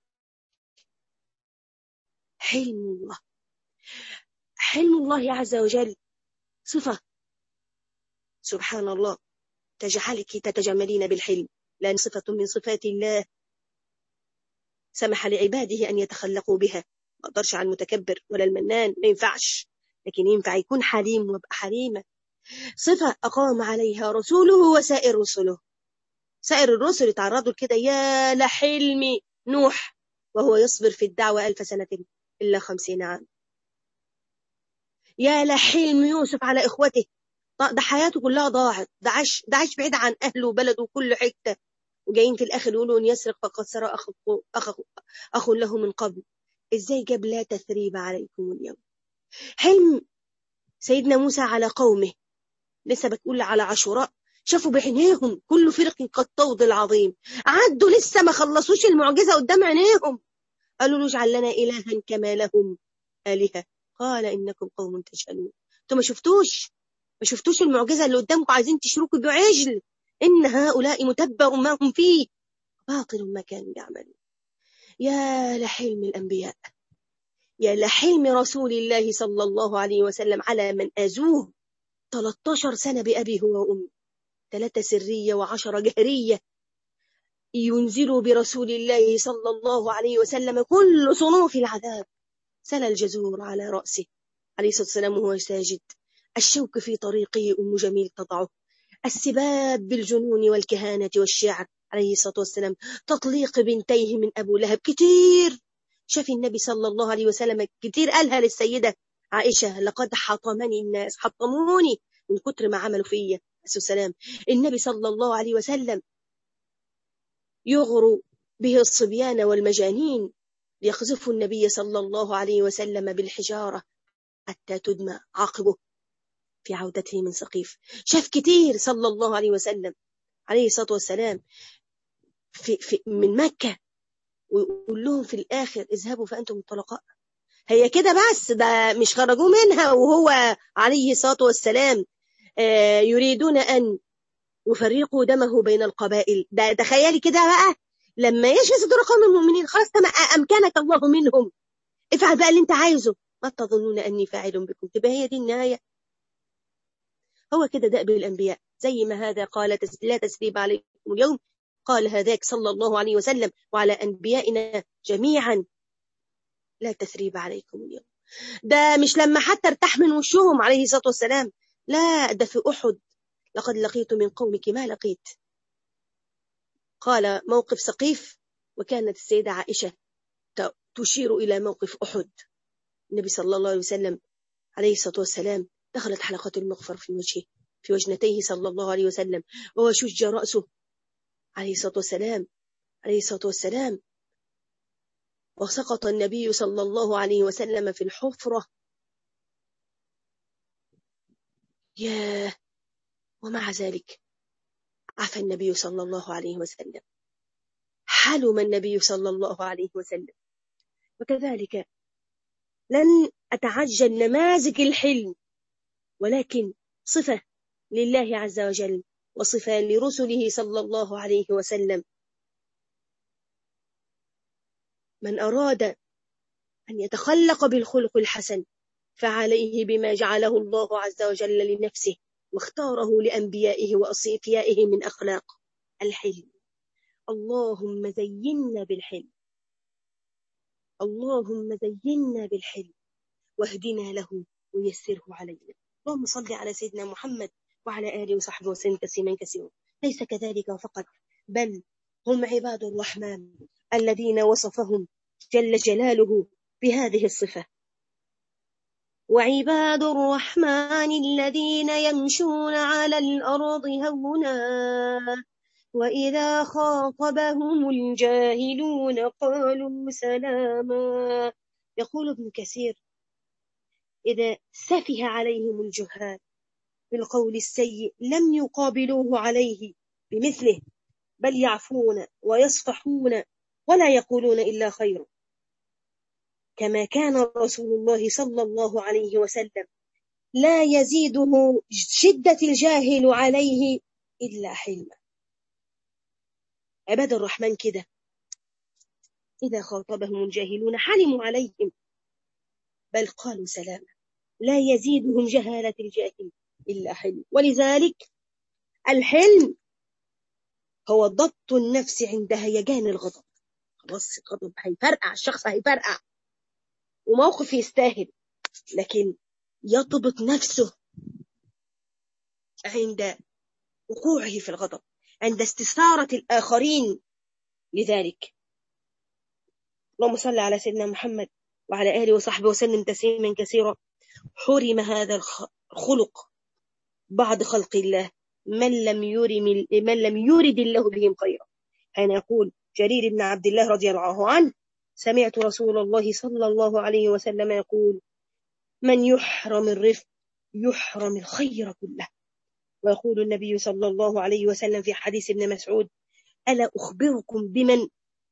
حلم الله حلم الله عز وجل صفة سبحان الله تجعلك تتجملين بالحلم لأن صفة من صفات الله سمح لعباده أن يتخلقوا بها ما أقدرش على المتكبر ولا المنان ما ينفعش لكن ينفع يكون حليم وابقى حليمة صفة أقام عليها رسوله وسائر رسله سائر الرسل تعرضوا كده يا لحلم نوح وهو يصبر في الدعوة ألف سنة إلا خمسين عام يا لحلم يوسف على إخوته ده حياته كلها ضاعت ده عاش ده عاش بعيد عن أهله وبلده وكل حتة وجايين في الآخر يقولوا إن يسرق فقد سرق أخ أخ أخ له من قبل إزاي جاب لا تثريب عليكم اليوم حلم سيدنا موسى على قومه لسه بتقول على عاشوراء شافوا بعينيهم كل فرق كالطود العظيم عدوا لسه ما خلصوش المعجزة قدام عينيهم قالوا له اجعل لنا إلها كما لهم آلهة قال إنكم قوم تجهلون انتوا ما شفتوش ما شفتوش المعجزة اللي قدامكم عايزين تشركوا بعجل إن هؤلاء متبر ما هم فيه باطل ما كانوا يعملون يا لحلم الأنبياء يا لحلم رسول الله صلى الله عليه وسلم على من آذوه 13 سنة بأبي هو وأمي ثلاثة سرية وعشرة جهرية ينزل برسول الله صلى الله عليه وسلم كل صنوف العذاب سل الجزور على رأسه عليه الصلاة والسلام وهو ساجد الشوك في طريقه أم جميل تضعه السباب بالجنون والكهانة والشعر عليه الصلاة والسلام تطليق بنتيه من أبو لهب كتير شاف النبي صلى الله عليه وسلم كتير قالها للسيدة عائشة لقد حطمني الناس حطموني من كتر ما عملوا فيا السلام النبي صلى الله عليه وسلم يغرو به الصبيان والمجانين ليقذفوا النبي صلى الله عليه وسلم بالحجارة حتى تدمى عقبه في عودته من سقيف شاف كتير صلى الله عليه وسلم عليه الصلاة والسلام في في من مكة ويقول لهم في الآخر اذهبوا فأنتم الطلقاء هي كده بس ده مش خرجوا منها وهو عليه الصلاة والسلام يريدون أن يفرقوا دمه بين القبائل ده تخيلي كده بقى لما يشفي صدور قوم المؤمنين خلاص أمكنك الله منهم افعل بقى اللي انت عايزه ما تظنون أني فاعل بكم تبقى هي دي النهاية هو كده دأب الأنبياء زي ما هذا قال لا تسريب عليكم اليوم قال هذاك صلى الله عليه وسلم وعلى أنبيائنا جميعا لا تثريب عليكم اليوم ده مش لما حتى ارتاح من وشهم عليه الصلاة والسلام لا ده في أحد لقد لقيت من قومك ما لقيت قال موقف سقيف وكانت السيدة عائشة تشير إلى موقف أحد النبي صلى الله عليه وسلم عليه الصلاة والسلام دخلت حلقة المغفر في وجهه في وجنتيه صلى الله عليه وسلم وهو شج رأسه عليه الصلاة والسلام عليه الصلاة والسلام وسقط النبي صلى الله عليه وسلم في الحفرة ياه ومع ذلك عفى النبي صلى الله عليه وسلم حلم النبي صلى الله عليه وسلم وكذلك لن أتعجل نماذج الحلم ولكن صفة لله عز وجل وصفة لرسله صلى الله عليه وسلم من أراد أن يتخلق بالخلق الحسن فعليه بما جعله الله عز وجل لنفسه واختاره لأنبيائه وأصفيائه من أخلاق الحلم اللهم زينا بالحلم اللهم زينا بالحلم واهدنا له ويسره علينا اللهم صل على سيدنا محمد وعلى آله وصحبه وسلم تسليما كثيرا ليس كذلك فقط بل هم عباد الرحمن الذين وصفهم جل جلاله بهذه الصفة وعباد الرحمن الذين يمشون على الأرض هونا وإذا خاطبهم الجاهلون قالوا سلاما يقول ابن كثير إذا سفه عليهم الجهال بالقول السيء لم يقابلوه عليه بمثله بل يعفون ويصفحون ولا يقولون إلا خيرا كما كان رسول الله صلى الله عليه وسلم لا يزيده شدة الجاهل عليه إلا حلما عباد الرحمن كده إذا خاطبهم الجاهلون حلموا عليهم بل قالوا سلاما لا يزيدهم جهالة الجاهل إلا حلم ولذلك الحلم هو ضبط النفس عند هيجان الغضب خلاص الغضب هيفرقع الشخص هيفرقع وموقف يستاهل لكن يضبط نفسه عند وقوعه في الغضب عند استثارة الآخرين لذلك اللهم صل على سيدنا محمد وعلى آله وصحبه وسلم تسليما كثيرا حرم هذا الخلق بعض خلق الله من لم يرم من لم يرد الله بهم خيرا كان يقول جرير بن عبد الله رضي الله عنه سمعت رسول الله صلى الله عليه وسلم يقول من يحرم الرفق يحرم الخير كله ويقول النبي صلى الله عليه وسلم في حديث ابن مسعود ألا أخبركم بمن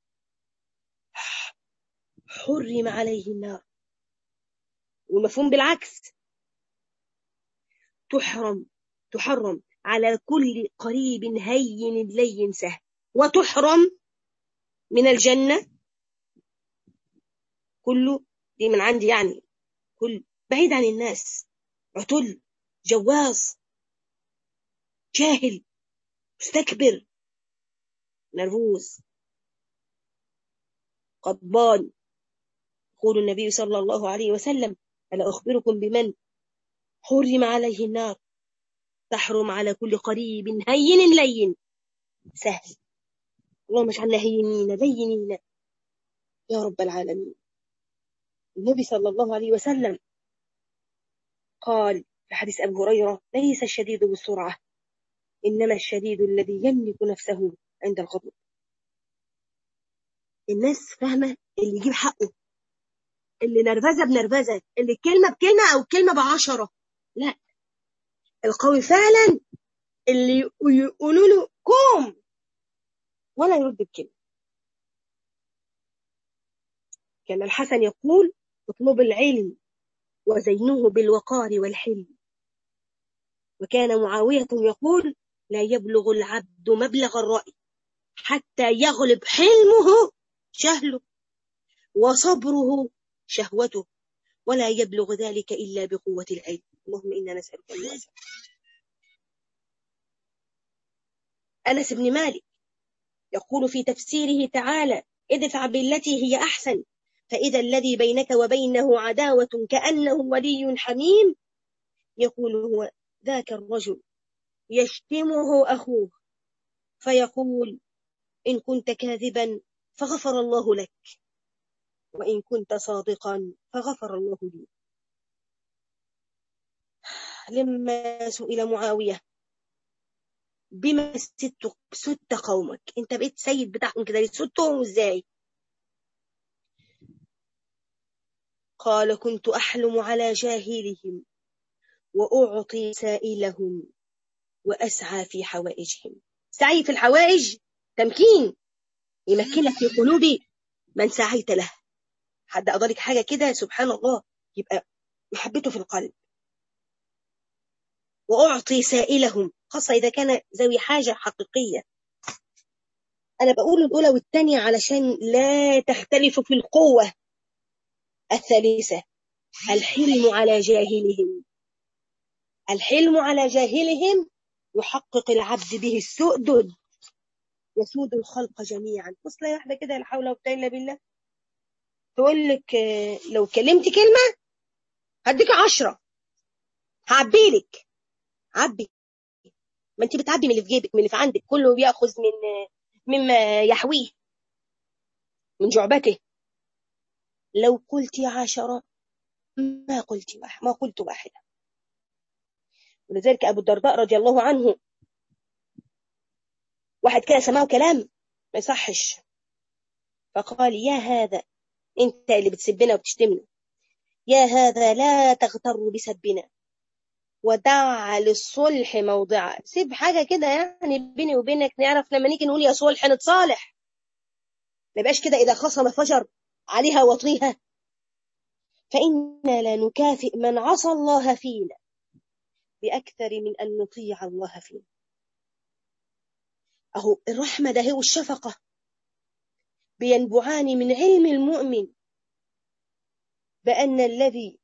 حرم عليه النار والمفهوم بالعكس تحرم تحرم على كل قريب هين لين سهل وتحرم من الجنة كله دي من عندي يعني كل بعيد عن الناس عتل جواز جاهل مستكبر نرفوز غضبان يقول النبي صلى الله عليه وسلم ألا أخبركم بمن حرم عليه النار تحرم على كل قريب هين لين سهل اللهم اجعلنا هينين لينين يا رب العالمين النبي صلى الله عليه وسلم قال في حديث أبي هريرة ليس الشديد بالسرعة إنما الشديد الذي يملك نفسه عند الغضب الناس فاهمة اللي يجيب حقه اللي نرفزة بنرفزة اللي كلمة بكلمة أو كلمة بعشرة لا القوي فعلا اللي يقولوا له قوم ولا يرد بكلمة كان الحسن يقول اطلب العلم وزينه بالوقار والحلم وكان معاوية يقول لا يبلغ العبد مبلغ الرأي حتى يغلب حلمه جهله وصبره شهوته ولا يبلغ ذلك إلا بقوة العلم اللهم إنا نسألك الواسع أنس بن مالك يقول في تفسيره تعالى ادفع بالتي هي أحسن فإذا الذي بينك وبينه عداوة كأنه ولي حميم يقول هو ذاك الرجل يشتمه أخوه فيقول إن كنت كاذبا فغفر الله لك وإن كنت صادقا فغفر الله لي لما سئل معاوية بما ست ست قومك انت بقيت سيد بتاعهم كده ستهم ازاي قال كنت أحلم على جاهلهم وأعطي سائلهم وأسعى في حوائجهم سعي في الحوائج تمكين يمكنك في قلوب من سعيت له حد أضلك حاجة كده سبحان الله يبقى محبته في القلب وأعطي سائلهم خاصة إذا كان ذوي حاجة حقيقية أنا بقول الأولى والثانية علشان لا تختلف في القوة الثالثة الحلم على جاهلهم الحلم على جاهلهم يحقق العبد به السؤدد يسود الخلق جميعا بص لا واحدة كده لا حول ولا قوة إلا بالله تقول لك لو كلمت كلمة هديك عشرة هعبيلك عبي ما انت بتعبي من اللي في جيبك من اللي في عندك كله بياخذ من مما يحويه من جعبته لو قلت عشرة ما قلت واحد ما قلت واحدة ولذلك أبو الدرداء رضي الله عنه واحد كده سمعه كلام ما يصحش فقال يا هذا انت اللي بتسبنا وبتشتمنا يا هذا لا تغتر بسبنا ودع للصلح موضعا سيب حاجة كده يعني بيني وبينك نعرف لما نيجي نقول يا صلح نتصالح ما يبقاش كده إذا خصم فجر عليها وطيها فإنا لا نكافئ من عصى الله فينا بأكثر من أن نطيع الله فينا أهو الرحمة ده هو الشفقة بينبعان من علم المؤمن بأن الذي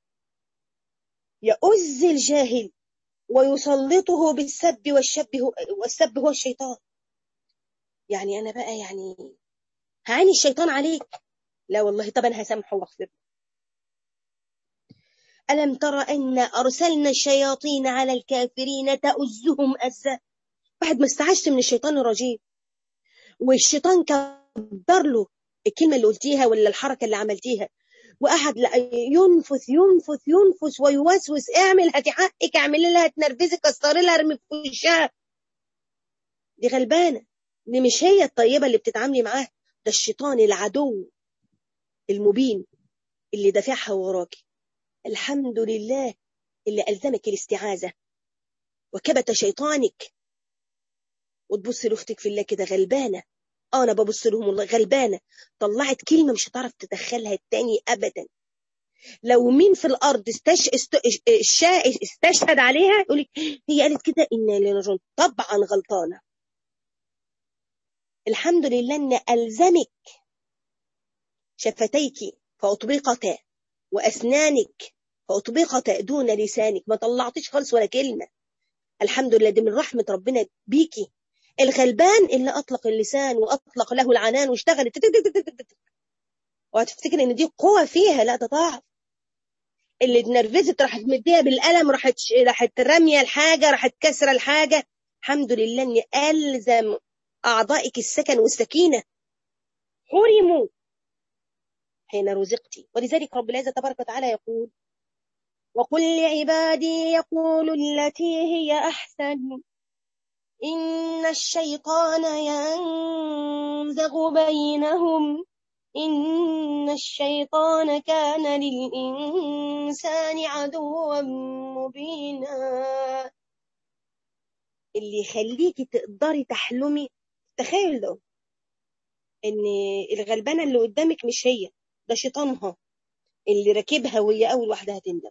يؤز الجاهل ويسلطه بالسب والشب والسب هو الشيطان يعني أنا بقى يعني هعاني الشيطان عليك لا والله طب أنا هسامحه واغفر ألم ترى أن أرسلنا الشياطين على الكافرين تؤزهم أزا واحد ما استعجت من الشيطان الرجيم والشيطان كبر له الكلمة اللي قلتيها ولا الحركة اللي عملتيها وقعد ينفث ينفث ينفث ويوسوس اعمل هاتي حقك اعملي لها تنرفزي كسري لها ارمي في وشها دي غلبانه دي مش هي الطيبه اللي بتتعاملي معاها ده الشيطان العدو المبين اللي دافعها وراكي الحمد لله اللي ألزمك الاستعاذة وكبت شيطانك وتبص لاختك في الله كده غلبانه اه انا ببص لهم والله غلبانه طلعت كلمه مش هتعرف تدخلها التاني ابدا لو مين في الارض استش... است... استشهد عليها يقول لك هي قالت كده ان لرجل طبعا غلطانه الحمد لله ان الزمك شفتيك فاطبقتا واسنانك فاطبقتا دون لسانك ما طلعتش خالص ولا كلمه الحمد لله دي من رحمه ربنا بيكي الغلبان اللي اطلق اللسان واطلق له العنان واشتغلت وهتفتكر ان دي قوه فيها لا ده ضعف اللي اتنرفزت راحت مديها بالقلم راحت راحت راميه الحاجه راحت كسره الحاجه الحمد لله اني الزم اعضائك السكن والسكينه حرموا حين رزقتي ولذلك رب العزه تبارك وتعالى يقول وقل لعبادي يقولوا التي هي احسن إن الشيطان ينزغ بينهم إن الشيطان كان للإنسان عدوا مبينا اللي يخليكي تقدري تحلمي تخيل ده ان الغلبانة اللي قدامك مش هي ده شيطانها اللي راكبها وهي اول واحدة هتندم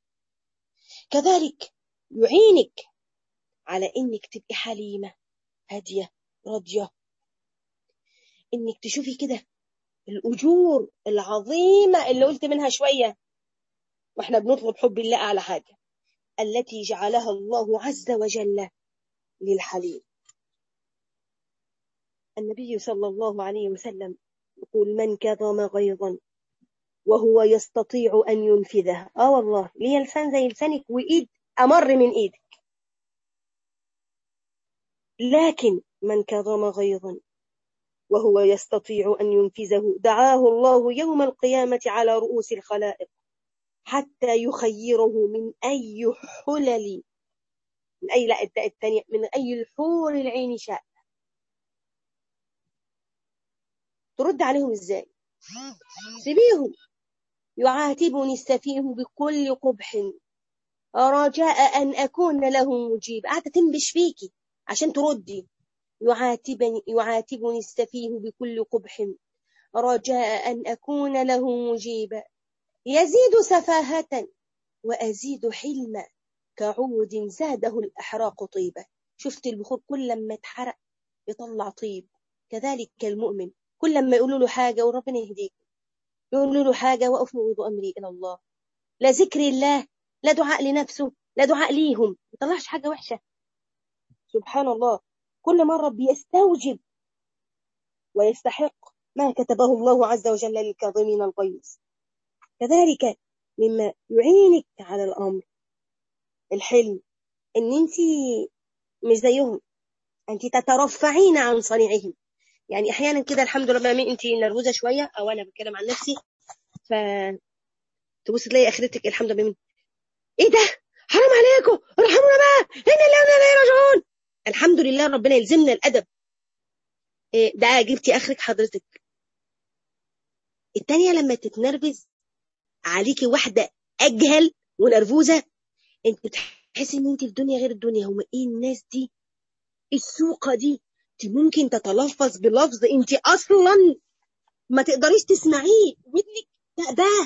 كذلك يعينك على انك تبقي حليمة هادية راضية انك تشوفي كده الأجور العظيمة اللي قلت منها شوية واحنا بنطلب حب الله أعلى حاجة التي جعلها الله عز وجل للحليم النبي صلى الله عليه وسلم يقول من كظم غيظا وهو يستطيع أن ينفذها آه والله ليه لسان زي لسانك وإيد أمر من إيدك لكن من كظم غيظا وهو يستطيع أن ينفذه دعاه الله يوم القيامة على رؤوس الخلائق حتى يخيره من أي حلل من أي لا الثانية من أي الحور العين شاء ترد عليهم ازاي سيبيهم يعاتبني السفيه بكل قبح رجاء أن أكون له مجيب قاعدة تنبش فيكي عشان تردي يعاتبني, يعاتبني السفيه بكل قبح رجاء أن أكون له مجيبا يزيد سفاهة وأزيد حلما كعود زاده الأحراق طيبا شفت البخور كل لما اتحرق يطلع طيب كذلك المؤمن كل لما يقولوا له حاجة وربنا يهديك يقولوا له حاجة وأفوض أمري إلى الله لا ذكر الله لا دعاء لنفسه لا دعاء ليهم ما طلعش حاجة وحشة سبحان الله كل مرة بيستوجب ويستحق ما كتبه الله عز وجل للكاظمين الغيظ كذلك مما يعينك على الأمر الحلم ان انت مش زيهم انت تترفعين عن صنيعهم يعني احيانا كده الحمد لله ما انت نرفوزه شويه او انا بتكلم عن نفسي ف تبص تلاقي اخرتك الحمد لله من ايه ده حرام عليكم ارحمونا بقى ان الله وانا اليه راجعون الحمد لله ربنا يلزمنا الادب إيه ده جبتي اخرك حضرتك التانية لما تتنرفز عليكي واحدة اجهل ونرفوزة انت تحسي ان انت في الدنيا غير الدنيا هم ايه الناس دي السوقة دي انت ممكن تتلفظ بلفظ انت اصلا ما تقدريش تسمعيه ودنك تأباه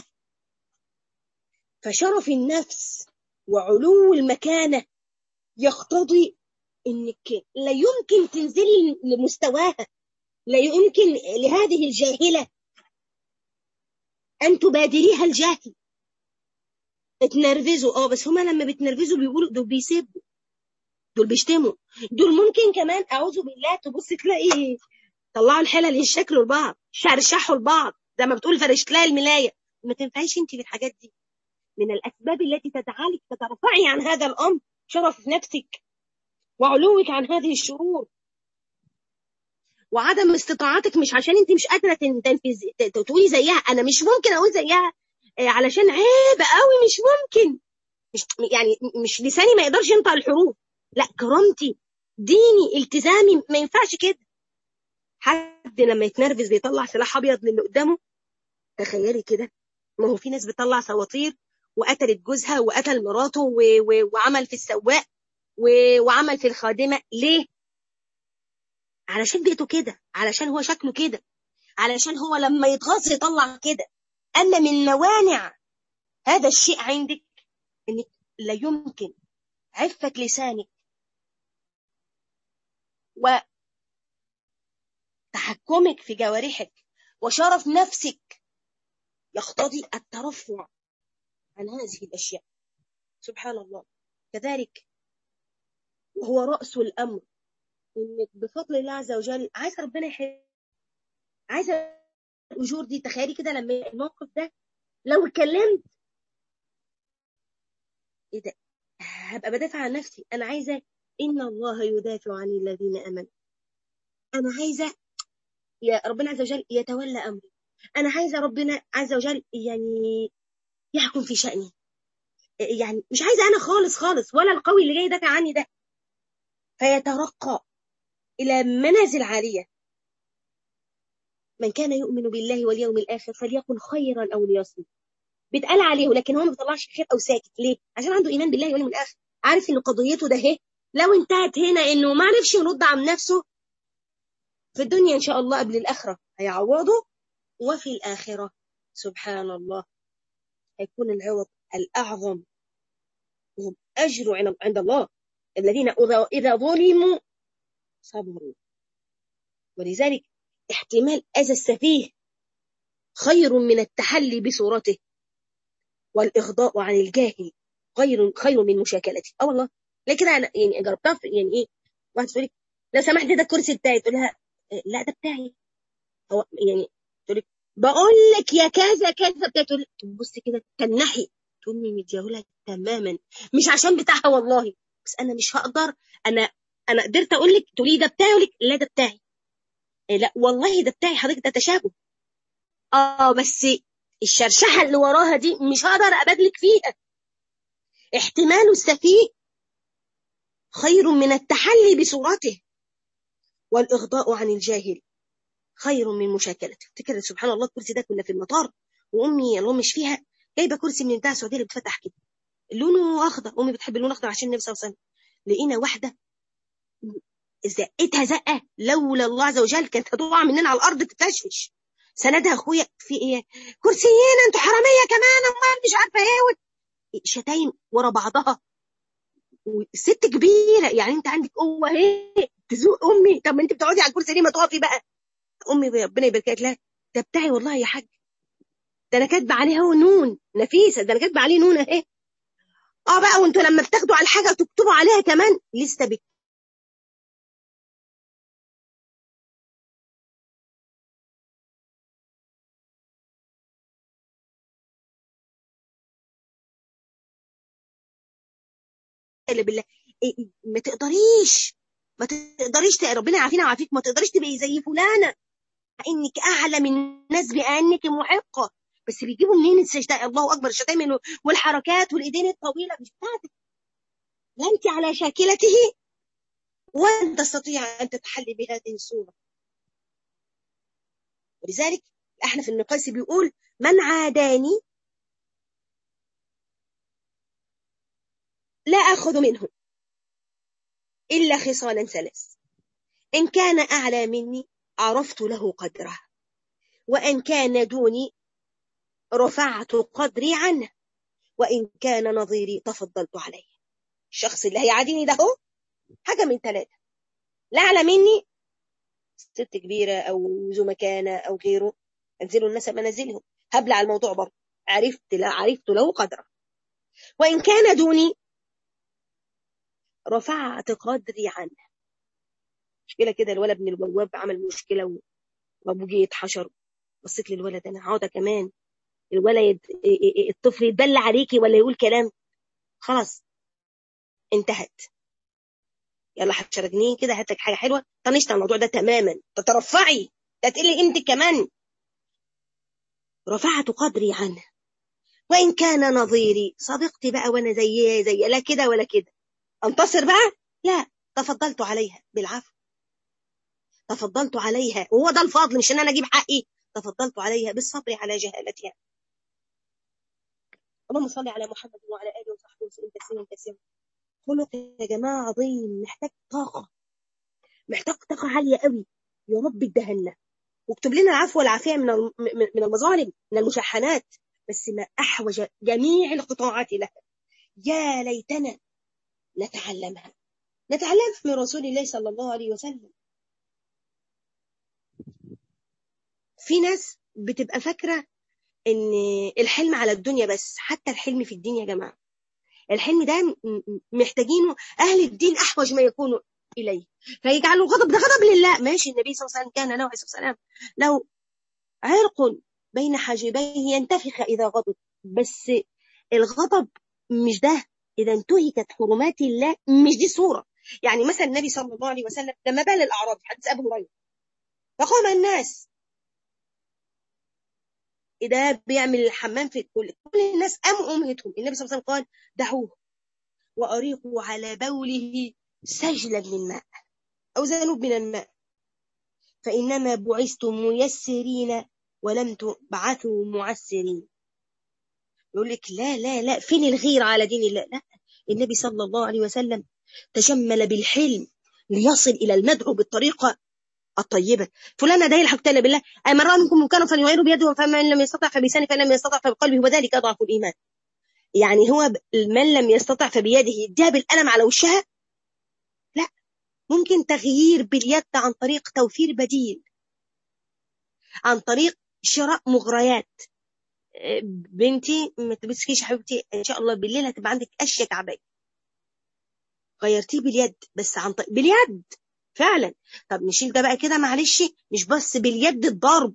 فشرف النفس وعلو المكانة يقتضي انك لا يمكن تنزلي لمستواها لا يمكن لهذه الجاهلة أن تبادريها الجاهل اتنرفزوا اه بس هما لما بيتنرفزوا بيقولوا دول بيسبوا دول بيشتموا دول ممكن كمان اعوذ بالله تبص تلاقي طلعوا الحلل يشكلوا لبعض شرشحوا لبعض زي ما بتقول فرشت لها الملايه ما تنفعيش انت في الحاجات دي من الاسباب التي تجعلك تترفعي عن هذا الامر شرف نفسك وعلوك عن هذه الشرور وعدم استطاعتك مش عشان انت مش قادره تنفذ تقولي زيها انا مش ممكن اقول زيها علشان عيب قوي مش ممكن مش يعني مش لساني ما يقدرش ينطق الحروف لا كرامتي ديني التزامي ما ينفعش كده حد لما يتنرفز بيطلع سلاح ابيض للي قدامه تخيلي كده ما هو في ناس بتطلع سواطير وقتلت جوزها وقتل مراته و... و... وعمل في السواق و- وعمل في الخادمة ليه؟ علشان بيئته كده علشان هو شكله كده علشان هو لما يتغاظ يطلع كده أما من موانع هذا الشيء عندك إنك لا يمكن عفة لسانك وتحكمك في جوارحك وشرف نفسك يقتضي الترفع عن هذه الأشياء سبحان الله كذلك وهو رأس الأمر إنك بفضل الله عز وجل عايز ربنا يحب عايزة الأجور دي تخيلي كده لما الموقف ده لو اتكلمت ايه ده هبقى بدافع عن نفسي انا عايزه ان الله يدافع عن الذين امنوا انا عايزه يا ربنا عز وجل يتولى امري انا عايزه ربنا عز وجل يعني يحكم في شأني يعني مش عايزه انا خالص خالص ولا القوي اللي جاي يدافع عني ده فيترقى الى منازل عاليه من كان يؤمن بالله واليوم الاخر فليكن خيرا او ليصمت بيتقال عليه لكن هو ما بيطلعش خير او ساكت ليه عشان عنده ايمان بالله واليوم الاخر عارف ان قضيته ده اهي لو انتهت هنا انه ما عرفش يرد عن نفسه في الدنيا ان شاء الله قبل الاخره هيعوضه وفي الاخره سبحان الله هيكون العوض الاعظم وهم اجر عند- عند الله الذين إذا- اذا ظلموا صبروا ولذلك احتمال اذى السفيه خير من التحلي بصورته والإغضاء عن الجاهل خير خير من مشاكلته اه والله لا كده انا يعني جربتها في يعني ايه واحد تقول لك لو سمحت ده الكرسي بتاعي تقول لها "إيه، لا ده بتاعي هو يعني تقول لك بقول لك يا كذا كذا بتاعي تقول تبص كده تنحي تقول لي متجاهله تماما مش عشان بتاعها والله بس انا مش هقدر انا انا قدرت اقول لك تقولي ده بتاعي اقول لك لا ده بتاعي إيه لا والله ده بتاعي حضرتك ده تشابه اه بس الشرشحه اللي وراها دي مش هقدر ابادلك فيها احتمال السفيه خير من التحلي بصورته والإغضاء عن الجاهل خير من مشاكلته افتكر سبحان الله الكرسي ده كنا في المطار وأمي الله مش فيها جايبة كرسي من بتاع السعودية اللي بتفتح كده لونه أخضر أمي بتحب اللون الأخضر عشان النبي صلى الله عليه وسلم لقينا واحدة زقتها زقة لولا الله عز وجل كانت هتقع مننا على الأرض تتفشفش سندها أخويا في إيه كرسيين أنتوا حرامية كمان أمال مش عارفة إيه شتايم ورا بعضها والست كبيره يعني انت عندك قوه اهي تزوق امي طب ما انت بتقعدي على الكرسي ليه ما تقفي بقى امي ربنا يبارك لك لا ده بتاعي والله يا حاج ده انا كاتبه عليه هو نون نفيسه ده انا كاتبه عليه نون اهي اه بقى وانتوا لما بتاخدوا على الحاجه وتكتبوا عليها كمان لسه بك بالله إيه إيه، ما تقدريش ما تقدريش تق- ربنا يعافينا ويعافيك ما تقدريش تبقي زي فلانه مع انك اعلى من الناس بانك محقه بس بيجيبوا منين الشتاء الله اكبر الشتائم والحركات والايدين الطويله مش بتاعتك لا انت على شاكلته ولن تستطيع ان تتحلي بهذه الصوره ولذلك احنف بن قيس بيقول من عاداني لا اخذ منه الا خصالا ثلاث ان كان اعلى مني عرفت له قدره وان كان دوني رفعت قدري عنه وان كان نظيري تفضلت عليه الشخص اللي هيعاديني ده هو حاجه من ثلاثه لا اعلى مني ست كبيره او ذو مكانه او غيره انزلوا الناس منازلهم هبلع الموضوع برضه عرفت لا عرفت له قدره وان كان دوني رفعت قدري عنه مشكله كده الولد من البواب عمل مشكله و- وابوه جه يتحشر بصيت للولد انا هقعد كمان الولد الطفل يتبلى عليكي ولا يقول كلام خلاص انتهت يلا حشرة جنيه كده هات لك حاجه حلوه طنشت على الموضوع ده تماما تترفعي ده تقلي قيمتك كمان رفعت قدري عنه وان كان نظيري صديقتي بقى وانا زي زي لا كده ولا كده انتصر بقى لا تفضلت عليها بالعفو تفضلت عليها وهو ده الفضل مش ان انا اجيب حقي تفضلت عليها بالصبر على جهالتها اللهم صل على محمد وعلى اله وصحبه وسلم تسليما كثيرا خلق يا جماعة عظيم محتاج طاقة محتاج طاقة عالية قوي يا رب ادهنا واكتب لنا العفو والعافية من من المظالم من المشحنات بس ما أحوج جميع القطاعات لها يا ليتنا نتعلمها نتعلمها من رسول الله صلى الله عليه وسلم في ناس بتبقى فاكرة ان الحلم على الدنيا بس حتى الحلم في الدين يا جماعة الحلم ده محتاجينه أهل الدين أحوج ما يكونوا إليه فيجعلوا الغضب ده غضب لله ماشي النبي صلى الله عليه وسلم كان له عليه السلام لو عرق بين حاجبيه ينتفخ إذا غضب بس الغضب مش ده إذا انتهكت حرمات الله مش دي صورة يعني مثلا النبي صلى الله عليه وسلم لما بال الأعراب حديث أبو هريرة فقام الناس إذا بيعمل الحمام في كل كل الناس قاموا أمهتهم النبي صلى الله عليه وسلم قال دعوه وأريقوا على بوله سجلا من ماء أو ذنوب من الماء فإنما بعثتم ميسرين ولم تبعثوا معسرين يقول لك لا لا لا فين الغير على دين الله لا النبي صلى الله عليه وسلم تجمل بالحلم ليصل إلى المدعو بالطريقة الطيبة فلان ده يلحق تلا بالله أي من رأى منكم منكرا فليغيره بيده فمن لم يستطع فبلسانه فلم يستطع فبقلبه وذلك أضعف الإيمان يعني هو من لم يستطع فبيده يديها بالقلم على وشها لا ممكن تغيير باليد عن طريق توفير بديل عن طريق شراء مغريات بنتي ما تلبسكيش يا حبيبتي ان شاء الله بالليل هتبقى عندك اشيك عباية غيرتيه باليد بس عن طريق باليد فعلا طب نشيل ده بقى كده معلش مش بس باليد الضرب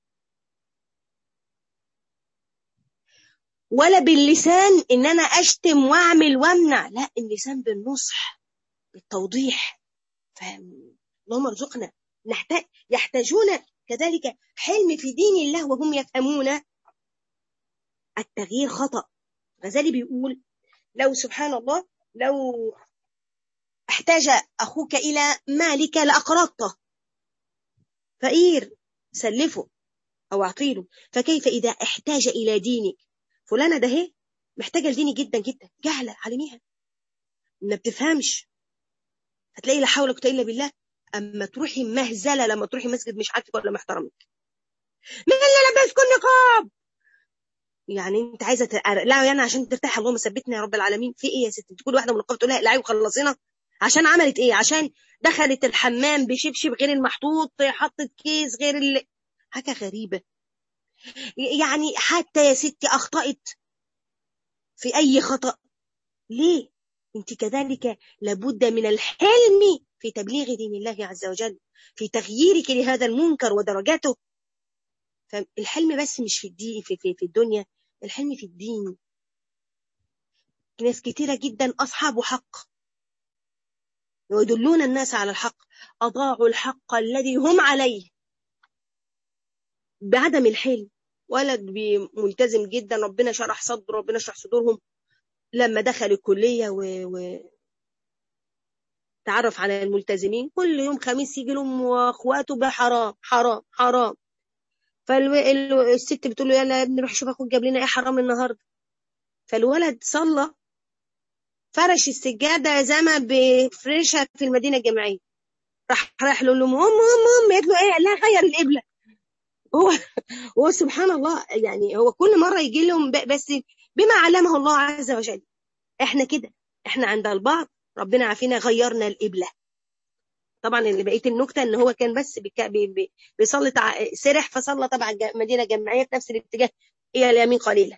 ولا باللسان ان انا اشتم واعمل وامنع لا اللسان بالنصح بالتوضيح فاهم اللهم ارزقنا نحتاج يحتاجون كذلك حلم في دين الله وهم يفهمون التغيير خطأ غزالي بيقول لو سبحان الله لو احتاج أخوك إلى مالك لأقرضته فقير سلفه أو أعطيله فكيف إذا احتاج إلى دينك فلانة ده هي محتاجة لديني جدا جدا جهلة علميها ما بتفهمش هتلاقي لا حول ولا قوة إلا بالله أما تروحي مهزلة لما تروحي مسجد مش عارفك ولا محترمك مين اللي لبسكم نقاب يعني انت عايزه لا يعني عشان ترتاح اللهم ثبتنا يا رب العالمين في ايه يا ست كل واحده من النقاب تقول لها لا وخلصينا عشان عملت ايه عشان دخلت الحمام بشبشب غير المحطوط حطت كيس غير ال... حاجه غريبه يعني حتى يا ستي اخطات في اي خطا ليه انت كذلك لابد من الحلم في تبليغ دين الله عز وجل في تغييرك لهذا المنكر ودرجاته فالحلم بس مش في الدين في, في, في الدنيا الحلم في الدين ناس كتيرة جدا أصحاب حق ويدلون الناس على الحق أضاعوا الحق الذي هم عليه بعدم الحلم ولد ملتزم جدا ربنا شرح صدره ربنا شرح صدورهم لما دخل الكلية و... و... تعرف على الملتزمين كل يوم خميس يجي لهم واخواته بحرام حرام حرام فالست بتقول له يلا يا ابني روح شوف اخوك جاب لنا ايه حرام النهارده فالولد صلى فرش السجاده زي ما بيفرشها في المدينه الجامعيه راح راح له لهم ام ام ام قالت له ايه لا غير القبله هو هو سبحان الله يعني هو كل مره يجي لهم بس بما علمه الله عز وجل احنا كده احنا عند البعض ربنا عافينا غيرنا القبله طبعا اللي بقيه النكته ان هو كان بس بيصلي سرح فصلى طبعا مدينه جامعيه في نفس الاتجاه الى اليمين قليلا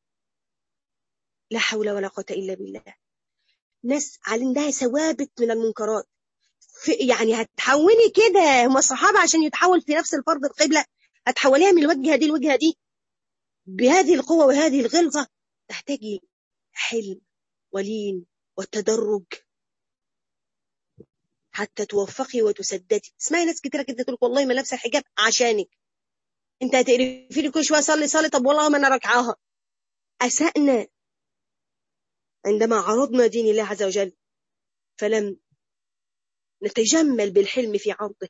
لا حول ولا قوه الا بالله ناس عندها ثوابت من المنكرات يعني هتحولي كده هم الصحابه عشان يتحول في نفس الفرض القبله هتحوليها من الوجهه دي الوجهه دي بهذه القوه وهذه الغلظه تحتاجي حلم ولين والتدرج حتى توفقي وتسددي اسمعي ناس كتيره كده تقول والله ما لابسه الحجاب عشانك انت هتقرفي لي كل شويه صلي صلي طب والله ما انا راكعاها اسانا عندما عرضنا دين الله عز وجل فلم نتجمل بالحلم في عرضه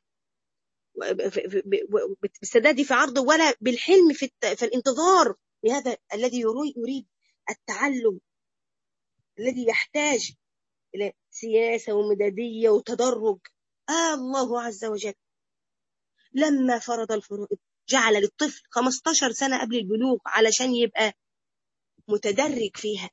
بالسداد في عرضه ولا بالحلم في, في الانتظار لهذا الذي يريد التعلم الذي يحتاج إلى سياسة ومدادية وتدرج آه الله عز وجل لما فرض الفروض جعل للطفل 15 سنة قبل البلوغ علشان يبقى متدرج فيها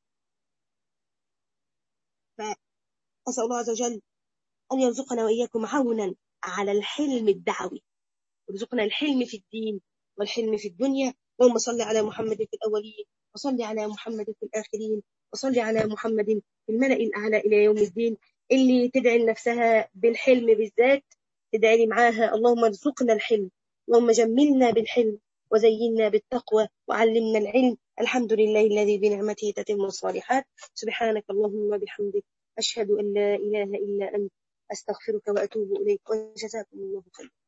فأسأل الله عز وجل أن يرزقنا وإياكم عونا على الحلم الدعوي يرزقنا الحلم في الدين والحلم في الدنيا اللهم صل على محمد في الأولين وصل على محمد في الآخرين وصل على محمد في الملأ الأعلى إلى يوم الدين اللي تدعي لنفسها بالحلم بالذات تدعي لي معاها اللهم ارزقنا الحلم اللهم جملنا بالحلم وزينا بالتقوى وعلمنا العلم الحمد لله الذي بنعمته تتم الصالحات سبحانك اللهم وبحمدك أشهد أن لا إله إلا أنت أستغفرك وأتوب إليك وجزاكم الله خيرا